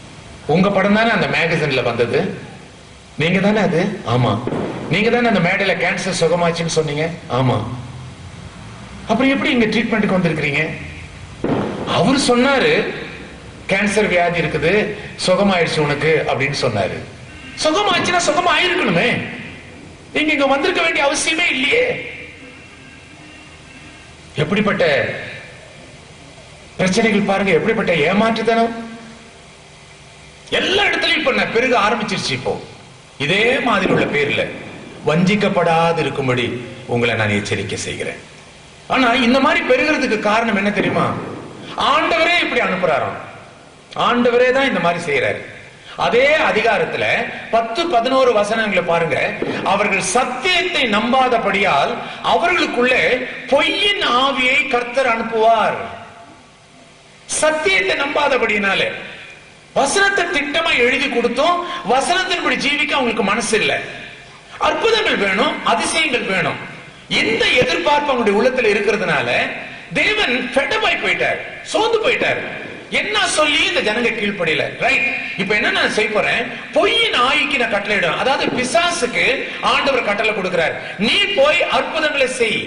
[SPEAKER 1] உங்க படம் தானே அந்த மேகசின்ல வந்தது நீங்க தானே அது ஆமா நீங்க தானே அந்த மேடையில கேன்சர் சுகமாச்சுன்னு சொன்னீங்க ஆமா அப்புறம் எப்படி இங்க ட்ரீட்மெண்ட்டுக்கு வந்திருக்கிறீங்க அவர் சொன்னாரு கேன்சர் வியாதி இருக்குது சுகமாயிடுச்சு உனக்கு அப்படின்னு சொன்னாரு சுகமாச்சுன்னா சுகமா ஆயிருக்கணுமே நீங்க இங்க வந்திருக்க வேண்டிய அவசியமே இல்லையே எப்படிப்பட்ட பிரச்சனைகள் பாருங்க எப்படிப்பட்ட ஏமாற்றுத்தனம் எல்லா இடத்துலயும் இப்ப நான் பெருக ஆரம்பிச்சிருச்சு இப்போ இதே மாதிரி உள்ள பேர்ல வஞ்சிக்கப்படாது இருக்கும்படி உங்களை நான் எச்சரிக்கை செய்கிறேன் ஆனா இந்த மாதிரி பெருகிறதுக்கு காரணம் என்ன தெரியுமா ஆண்டவரே இப்படி அனுப்புறாராம் ஆண்டவரே தான் இந்த மாதிரி செய்யறாரு அதே அதிகாரத்துல பத்து பதினோரு வசனங்களை பாருங்க அவர்கள் சத்தியத்தை நம்பாதபடியால் அவர்களுக்குள்ளே பொய்யின் ஆவியை கர்த்தர் அனுப்புவார் சத்தியத்தை நம்பாதபடினாலே வசனத்தை திட்டமா எழுதி கொடுத்தோம் வசனத்தின்படி ஜீவிக்க அவங்களுக்கு மனசு இல்ல அற்புதங்கள் வேணும் அதிசயங்கள் வேணும் இந்த எதிர்பார்ப்பு அவங்களுடைய உள்ளத்துல இருக்கிறதுனால தேவன் ஃபெட்டபாய் போயிட்டார் சோர்ந்து போயிட்டார் என்ன சொல்லி இந்த ஜனங்க கீழ்ப்படியில ரைட் இப்ப என்ன நான் செய்ய போறேன் பொய்யின் ஆய்க்கு நான் கட்டளையிடும் அதாவது பிசாசுக்கு ஆண்டவர் கட்டளை கொடுக்கிறார் நீ போய் அற்புதங்களை செய்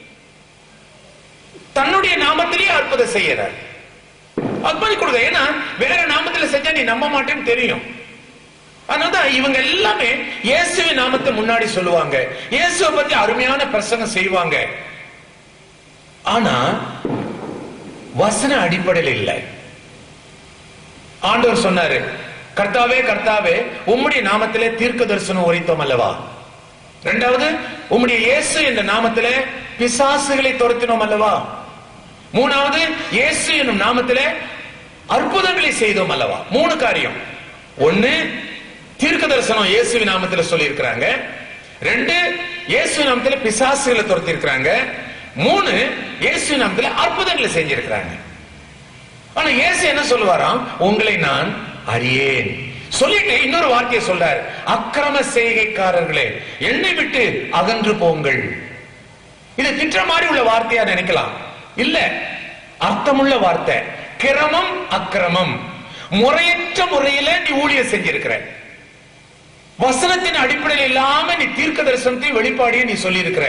[SPEAKER 1] தன்னுடைய நாமத்திலேயே அற்புதம் செய்யறார் அற்புதம் கொடுங்க ஏன்னா வேற நாமத்துல செஞ்சா நீ நம்ப மாட்டேன்னு தெரியும் அதனாலதான் இவங்க எல்லாமே இயேசுவின் நாமத்தை முன்னாடி சொல்லுவாங்க இயேசுவை பத்தி அருமையான பிரசங்கம் செய்வாங்க ஆனா வசன அடிப்படையில் இல்லை ஆண்டவர் சொன்னாரு கர்த்தாவே கர்த்தாவே உம்முடைய நாமத்திலே தீர்க்க தரிசனம் உரைத்தோம் அல்லவா இரண்டாவது உம்முடைய இயேசு என்ற நாமத்திலே பிசாசுகளை துரத்தினோம் அல்லவா மூணாவது இயேசு என்னும் நாமத்திலே அற்புதங்களை செய்தோம் அல்லவா மூணு காரியம் ஒண்ணு தீர்க்க தரிசனம் இயேசுவின் நாமத்துல சொல்லி இருக்கிறாங்க ரெண்டு இயேசு நாமத்துல பிசாசுகளை துரத்தி இருக்கிறாங்க மூணு இயேசு நாமத்துல அற்புதங்களை செஞ்சிருக்கிறாங்க ஆனா இயேசு என்ன சொல்லுவாராம் உங்களை நான் அறியேன் சொல்லிட்டு இன்னொரு வார்த்தையை சொல்றார் அக்கிரம செய்கைக்காரர்களே என்னை விட்டு அகன்று போங்கள் இது திட்ட மாதிரி உள்ள வார்த்தையா நினைக்கலாம் இல்ல அர்த்தமுள்ள வார்த்தை கிரமம் அக்கிரமம் முறையற்ற முறையில நீ ஊழியம் செஞ்சிருக்கிற வசனத்தின் அடிப்படையில் இல்லாம நீ தீர்க்க தரிசனத்தையும் வெளிப்பாடையும் நீ சொல்லி இருக்கிற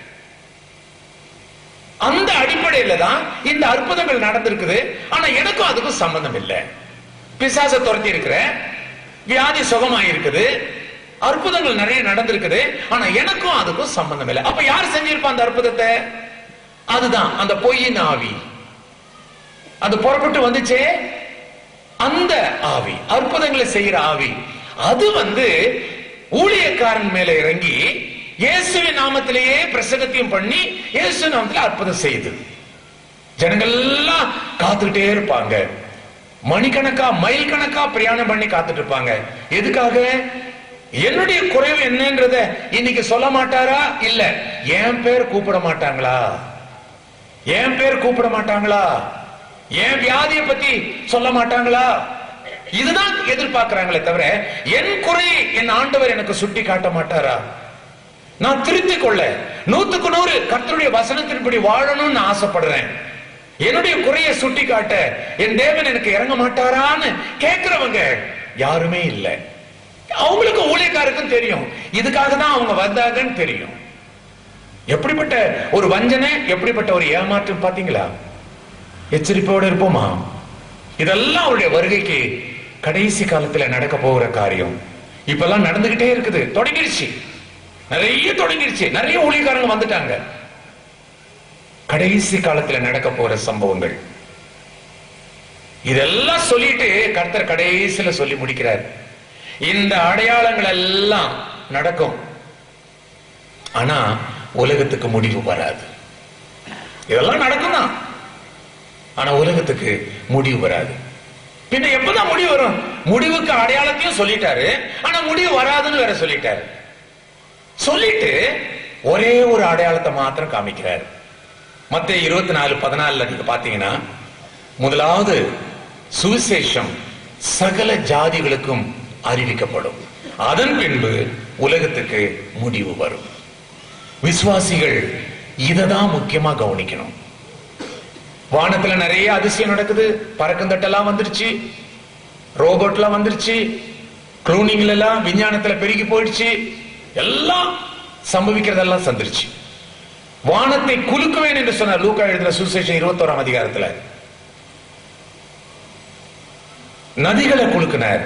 [SPEAKER 1] அந்த அடிப்படையில தான் இந்த அற்புதங்கள் நடந்திருக்குது ஆனா எனக்கும் அதுக்கும் சம்பந்தம் இல்லை பிசாச துரத்தி இருக்கிற வியாதி சுகமா இருக்குது அற்புதங்கள் நிறைய நடந்திருக்குது ஆனா எனக்கும் அதுக்கும் சம்பந்தம் இல்லை அப்ப யார் செஞ்சிருப்பா அந்த அற்புதத்தை அதுதான் அந்த பொய்யின் ஆவி அது புறப்பட்டு வந்துச்சே அந்த ஆவி அற்புதங்களை செய்யற ஆவி அது வந்து ஊழியக்காரன் மேல இறங்கி இயேசுவின் நாமத்திலேயே பிரசங்கத்தையும் பண்ணி இயேசு நாமத்திலே அற்புதம் செய்யுது ஜனங்கள் எல்லாம் காத்துக்கிட்டே இருப்பாங்க மணிக்கணக்கா மைல் கணக்கா பிரயாணம் பண்ணி காத்துட்டு இருப்பாங்க எதுக்காக என்னுடைய குறைவு என்னன்றத இன்னைக்கு சொல்ல மாட்டாரா இல்ல என் பேர் கூப்பிட மாட்டாங்களா என் பேர் கூப்பிட மாட்டாங்களா என் வியாதியை பத்தி சொல்ல மாட்டாங்களா இதுதான் எதிர்பார்க்கிறாங்களே தவிர என் குறை என் ஆண்டவர் எனக்கு சுட்டி காட்ட மாட்டாரா நான் திருத்திக் கொள்ள நூத்துக்கு நூறு கர்த்தருடைய வசனத்தின்படி வாழணும்னு நான் ஆசைப்படுறேன் என்னுடைய குறையை சுட்டி காட்ட என் தேவன் எனக்கு இறங்க மாட்டாரான்னு கேட்கிறவங்க யாருமே இல்லை அவங்களுக்கு ஊழியக்காருக்கும் தெரியும் இதுக்காக தான் அவங்க வந்தாங்கன்னு தெரியும் எப்படிப்பட்ட ஒரு வஞ்சனை எப்படிப்பட்ட ஒரு ஏமாற்றம் பாத்தீங்களா எச்சரிப்போடு இருப்போமா இதெல்லாம் அவருடைய வருகைக்கு கடைசி காலத்துல நடக்க போகிற காரியம் இப்பெல்லாம் நடந்துகிட்டே இருக்குது தொடங்கிடுச்சு நிறைய தொடங்கிடுச்சு நிறைய ஊழியக்காரங்க வந்துட்டாங்க கடைசி காலத்துல நடக்க போற சம்பவங்கள் இதெல்லாம் சொல்லிட்டு கர்த்தர் கடைசியில சொல்லி முடிக்கிறார் இந்த அடையாளங்கள் எல்லாம் நடக்கும் ஆனா உலகத்துக்கு முடிவு வராது இதெல்லாம் நடக்கும் தான் ஆனா உலகத்துக்கு முடிவு வராது பின்ன எப்பதான் முடிவு வரும் முடிவுக்கு அடையாளத்தையும் சொல்லிட்டாரு ஆனா முடிவு வராதுன்னு வேற சொல்லிட்டாரு சொல்லிட்டு ஒரே ஒரு அடையாளத்தை மாத்திரம் காமிக்கிறார் மத்த இருபத்தி நாலு பதினாலுல நீங்க பாத்தீங்கன்னா முதலாவது சுவிசேஷம் சகல ஜாதிகளுக்கும் அறிவிக்கப்படும் அதன் பின்பு உலகத்துக்கு முடிவு வரும் விசுவாசிகள் இததான் முக்கியமா கவனிக்கணும் வானத்துல நிறைய அதிசயம் நடக்குது பறக்கும் தட்டெல்லாம் வந்துருச்சு ரோபோட்லாம் வந்துருச்சு குளூனிங்ல எல்லாம் விஞ்ஞானத்துல பெருகி போயிடுச்சு எல்லாம் சம்பவிக்கிறதெல்லாம் சந்திருச்சு வானத்தை குலுக்குவேன் என்று சொன்னார் லூக்கா எழுதின சுசேஷன் இருபத்தோராம் அதிகாரத்துல நதிகளை குலுக்கினார்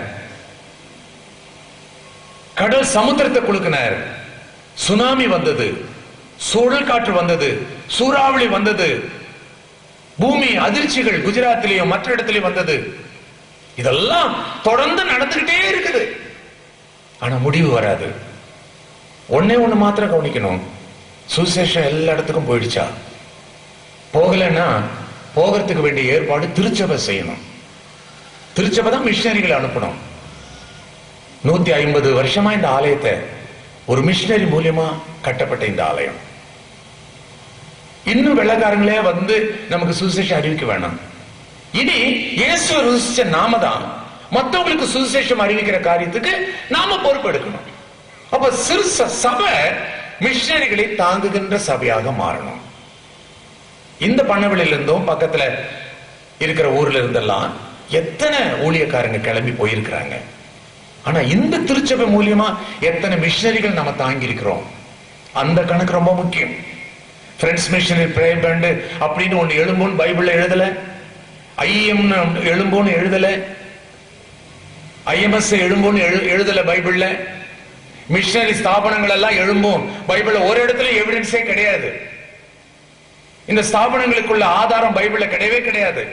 [SPEAKER 1] கடல் சமுத்திரத்தை குலுக்கினார் சுனாமி வந்தது சுழல் காற்று வந்தது சூறாவளி வந்தது பூமி அதிர்ச்சிகள் குஜராத்திலேயும் மற்ற இடத்திலேயும் வந்தது இதெல்லாம் தொடர்ந்து நடந்துகிட்டே இருக்குது ஆனா முடிவு வராது ஒண்ணே ஒண்ணு மாத்திரம் கவனிக்கணும் சுசேஷம் எல்லா இடத்துக்கும் போயிடுச்சா போகலைன்னா போகிறதுக்கு வேண்டிய ஏற்பாடு திருச்சபை செய்யணும் திருச்சபை தான் மிஷினரிகளை அனுப்பணும் நூத்தி ஐம்பது வருஷமா இந்த ஆலயத்தை ஒரு மிஷினரி மூலியமா கட்டப்பட்ட இந்த ஆலயம் இன்னும் வெள்ளக்காரங்களே வந்து நமக்கு சுவிசேஷம் அறிவிக்க வேணாம் இனி இயேசு ருசிச்ச நாம தான் மத்தவங்களுக்கு சுவிசேஷம் அறிவிக்கிற காரியத்துக்கு நாம பொறுப்பெடுக்கணும் அப்ப சிறு ச- சபை மிஷினரிகளை தாங்குகின்ற சபையாக மாறணும் இந்த பண்ணவெளியில இருந்தும் பக்கத்துல இருக்கிற ஊர்ல இருந்தெல்லாம் எத்தனை ஊழியக்காரங்க கிளம்பி போயிருக்கிறாங்க ஆனா இந்த திருச்சபை மூலியமா எத்தனை மிஷினரிகள் நம்ம தாங்கி இருக்கிறோம் அந்த கணக்கு ரொம்ப முக்கியம் ஃப்ரெண்ட்ஸ் மிஷனரி பிரேயர் பேண்ட் அப்படின்னு ஒண்ணு எழும்போன்னு பைபிள்ல எழுதல ஐஎம் எழும்போன்னு எழுதல ஐஎம்எஸ் எழும்போன்னு எழு- எழுதல பைபிள்ல மிஷனரி ஸ்தாபனங்கள் எல்லாம் எழும்போம் பைபிள்ல ஒரு இடத்துல எவிடன்ஸே கிடையாது இந்த ஸ்தாபனங்களுக்குள்ள ஆதாரம் பைபிள்ல கிடையவே கிடையாது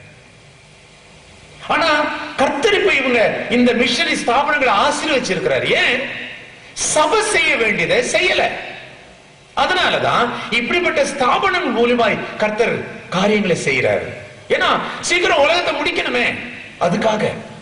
[SPEAKER 1] ஆனா கர்த்தர் இப்ப இவங்க இந்த மிஷனரி ஸ்தாபனங்களை ஆசீர்வச்சிருக்கிறார் ஏன் சபை செய்ய வேண்டியதை செய்யல அதனாலதான் இப்படிப்பட்ட ஸ்தாபனம் மூலியமாய் கர்த்தர் காரியங்களை செய்யறாரு ஏன்னா சீக்கிரம் உலகத்தை முடிக்கணுமே அதுக்காக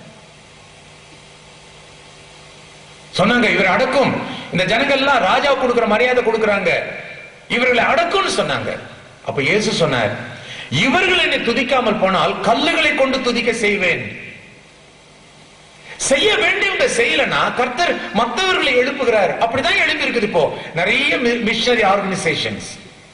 [SPEAKER 1] சொன்னாங்க இவர் அடக்கும் இந்த ஜனங்கள் எல்லாம் ராஜா கொடுக்கிற மரியாதை கொடுக்கறாங்க இவர்களை அடக்கும்னு சொன்னாங்க அப்ப இயேசு சொன்னார் இவர்கள் என்னை துதிக்காமல் போனால் கல்லுகளை கொண்டு துதிக்க செய்வேன் செய்ய வேண்டியவங்க செய்யலனா கர்த்தர் மற்றவர்களை எழுப்புகிறார் அப்படிதான் எழுப்பி இருக்குது இப்போ நிறைய மிஷனரி ஆர்கனைசேஷன்ஸ்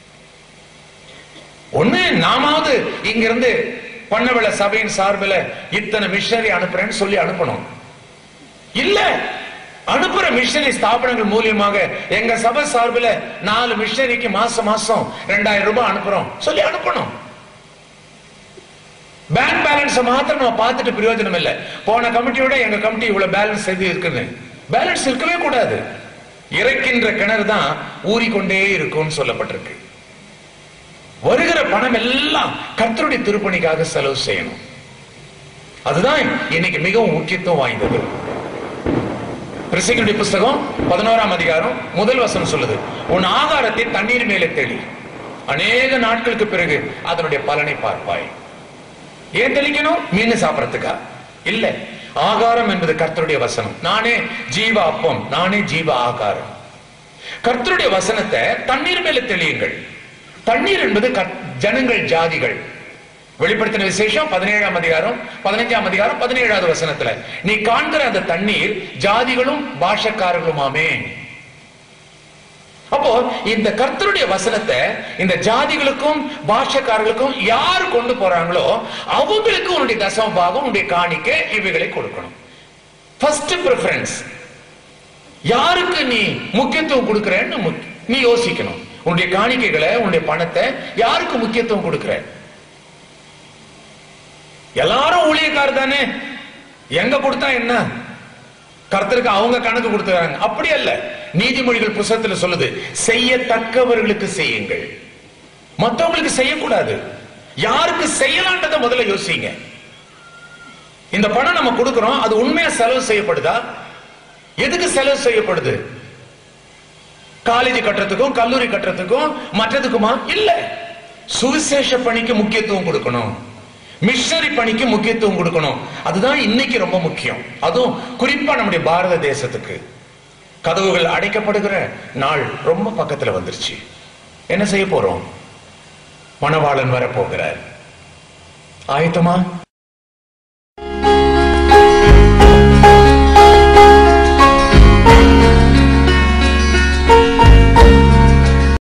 [SPEAKER 1] ஒண்ணு நாமாவது இங்க இருந்து பண்ணவள சபையின் சார்பில் இத்தனை மிஷனரி அனுப்புறேன்னு சொல்லி அனுப்பணும் இல்ல அனுப்புற மிஷனரி ஸ்தாபனங்கள் மூலியமாக எங்க சபை சார்பில் நாலு மிஷனரிக்கு மாசம் மாசம் ரெண்டாயிரம் ரூபாய் அனுப்புறோம் சொல்லி அனுப்பணும் பேங்க் பேலன்ஸ் மாத்திரம் நம்ம பார்த்துட்டு பிரயோஜனம் இல்லை போன கமிட்டியோட எங்க கமிட்டி இவ்வளவு பேலன்ஸ் எது இருக்குன்னு பேலன்ஸ் இருக்கவே கூடாது இறைக்கின்ற கிணறு தான் ஊறிக்கொண்டே இருக்கும்னு சொல்லப்பட்டிருக்கு வருகிற பணம் எல்லாம் கர்த்தருடைய திருப்பணிக்காக செலவு செய்யணும் அதுதான் இன்னைக்கு மிகவும் முக்கியத்துவம் வாய்ந்தது பிரசங்களுடைய புஸ்தகம் பதினோராம் அதிகாரம் முதல் வசனம் சொல்லுது உன் ஆகாரத்தை தண்ணீர் மேலே தெளி அநேக நாட்களுக்கு பிறகு அதனுடைய பலனை பார்ப்பாய் ஏன் தெளிக்கணும் மீன் சாப்பிடறதுக்கா இல்ல ஆகாரம் என்பது கர்த்தருடைய வசனம் நானே ஜீவ அப்பம் நானே ஜீவ ஆகாரம் கர்த்தருடைய வசனத்தை தண்ணீர் மேல தெளியுங்கள் தண்ணீர் என்பது கர்த்- ஜனங்கள் ஜாதிகள் வெளிப்படுத்தின விசேஷம் பதினேழாம் அதிகாரம் பதினைஞ்சாம் அதிகாரம் பதினேழாவது வசனத்துல நீ காண்கிற அந்த தண்ணீர் ஜாதிகளும் பாஷக்காரர்களுமாமே அப்போ இந்த கர்த்தருடைய வசனத்தை இந்த ஜாதிகளுக்கும் பாஷக்காரர்களுக்கும் யார் கொண்டு போறாங்களோ அவங்களுக்கு உன்னுடைய தசம பாகம் உன்னுடைய காணிக்கை இவைகளை கொடுக்கணும் ஃபர்ஸ்ட் ப்ரிஃபரன்ஸ் யாருக்கு நீ முக்கியத்துவம் கொடுக்கறன்னு முக்- நீ யோசிக்கணும் உன்னுடைய காணிக்கைகளை உன்னுடைய பணத்தை யாருக்கு முக்கியத்துவம் கொடுக்கற எல்லாரும் ஊழியக்காரர் தானே எங்க கொடுத்தா என்ன கர்த்தருக்கு அவங்க கணக்கு கொடுத்துறாங்க அப்படி அல்ல நீதிமொழிகள் புஸ்தகத்துல சொல்லுது செய்யத்தக்கவர்களுக்கு செய்யுங்கள் மத்தவங்களுக்கு செய்யக்கூடாது யாருக்கு செய்யலான்றத முதல்ல யோசிங்க இந்த பணம் நம்ம கொடுக்கிறோம் அது உண்மையா செலவு செய்யப்படுதா எதுக்கு செலவு செய்யப்படுது காலேஜ் கட்டுறதுக்கும் கல்லூரி கட்டுறதுக்கும் மற்றதுக்குமா இல்ல சுவிசேஷ பணிக்கு முக்கியத்துவம் கொடுக்கணும் மிஷனரி பணிக்கு முக்கியத்துவம் கொடுக்கணும் அதுதான் இன்னைக்கு ரொம்ப முக்கியம் அதுவும் குறிப்பா நம்முடைய பாரத தேசத்துக்கு கதவுகள் அடைக்கப்படுகிற நாள் ரொம்ப பக்கத்துல வந்துருச்சு என்ன செய்ய போறோம் மணவாளன் வர போகிறார் ஆயத்தமா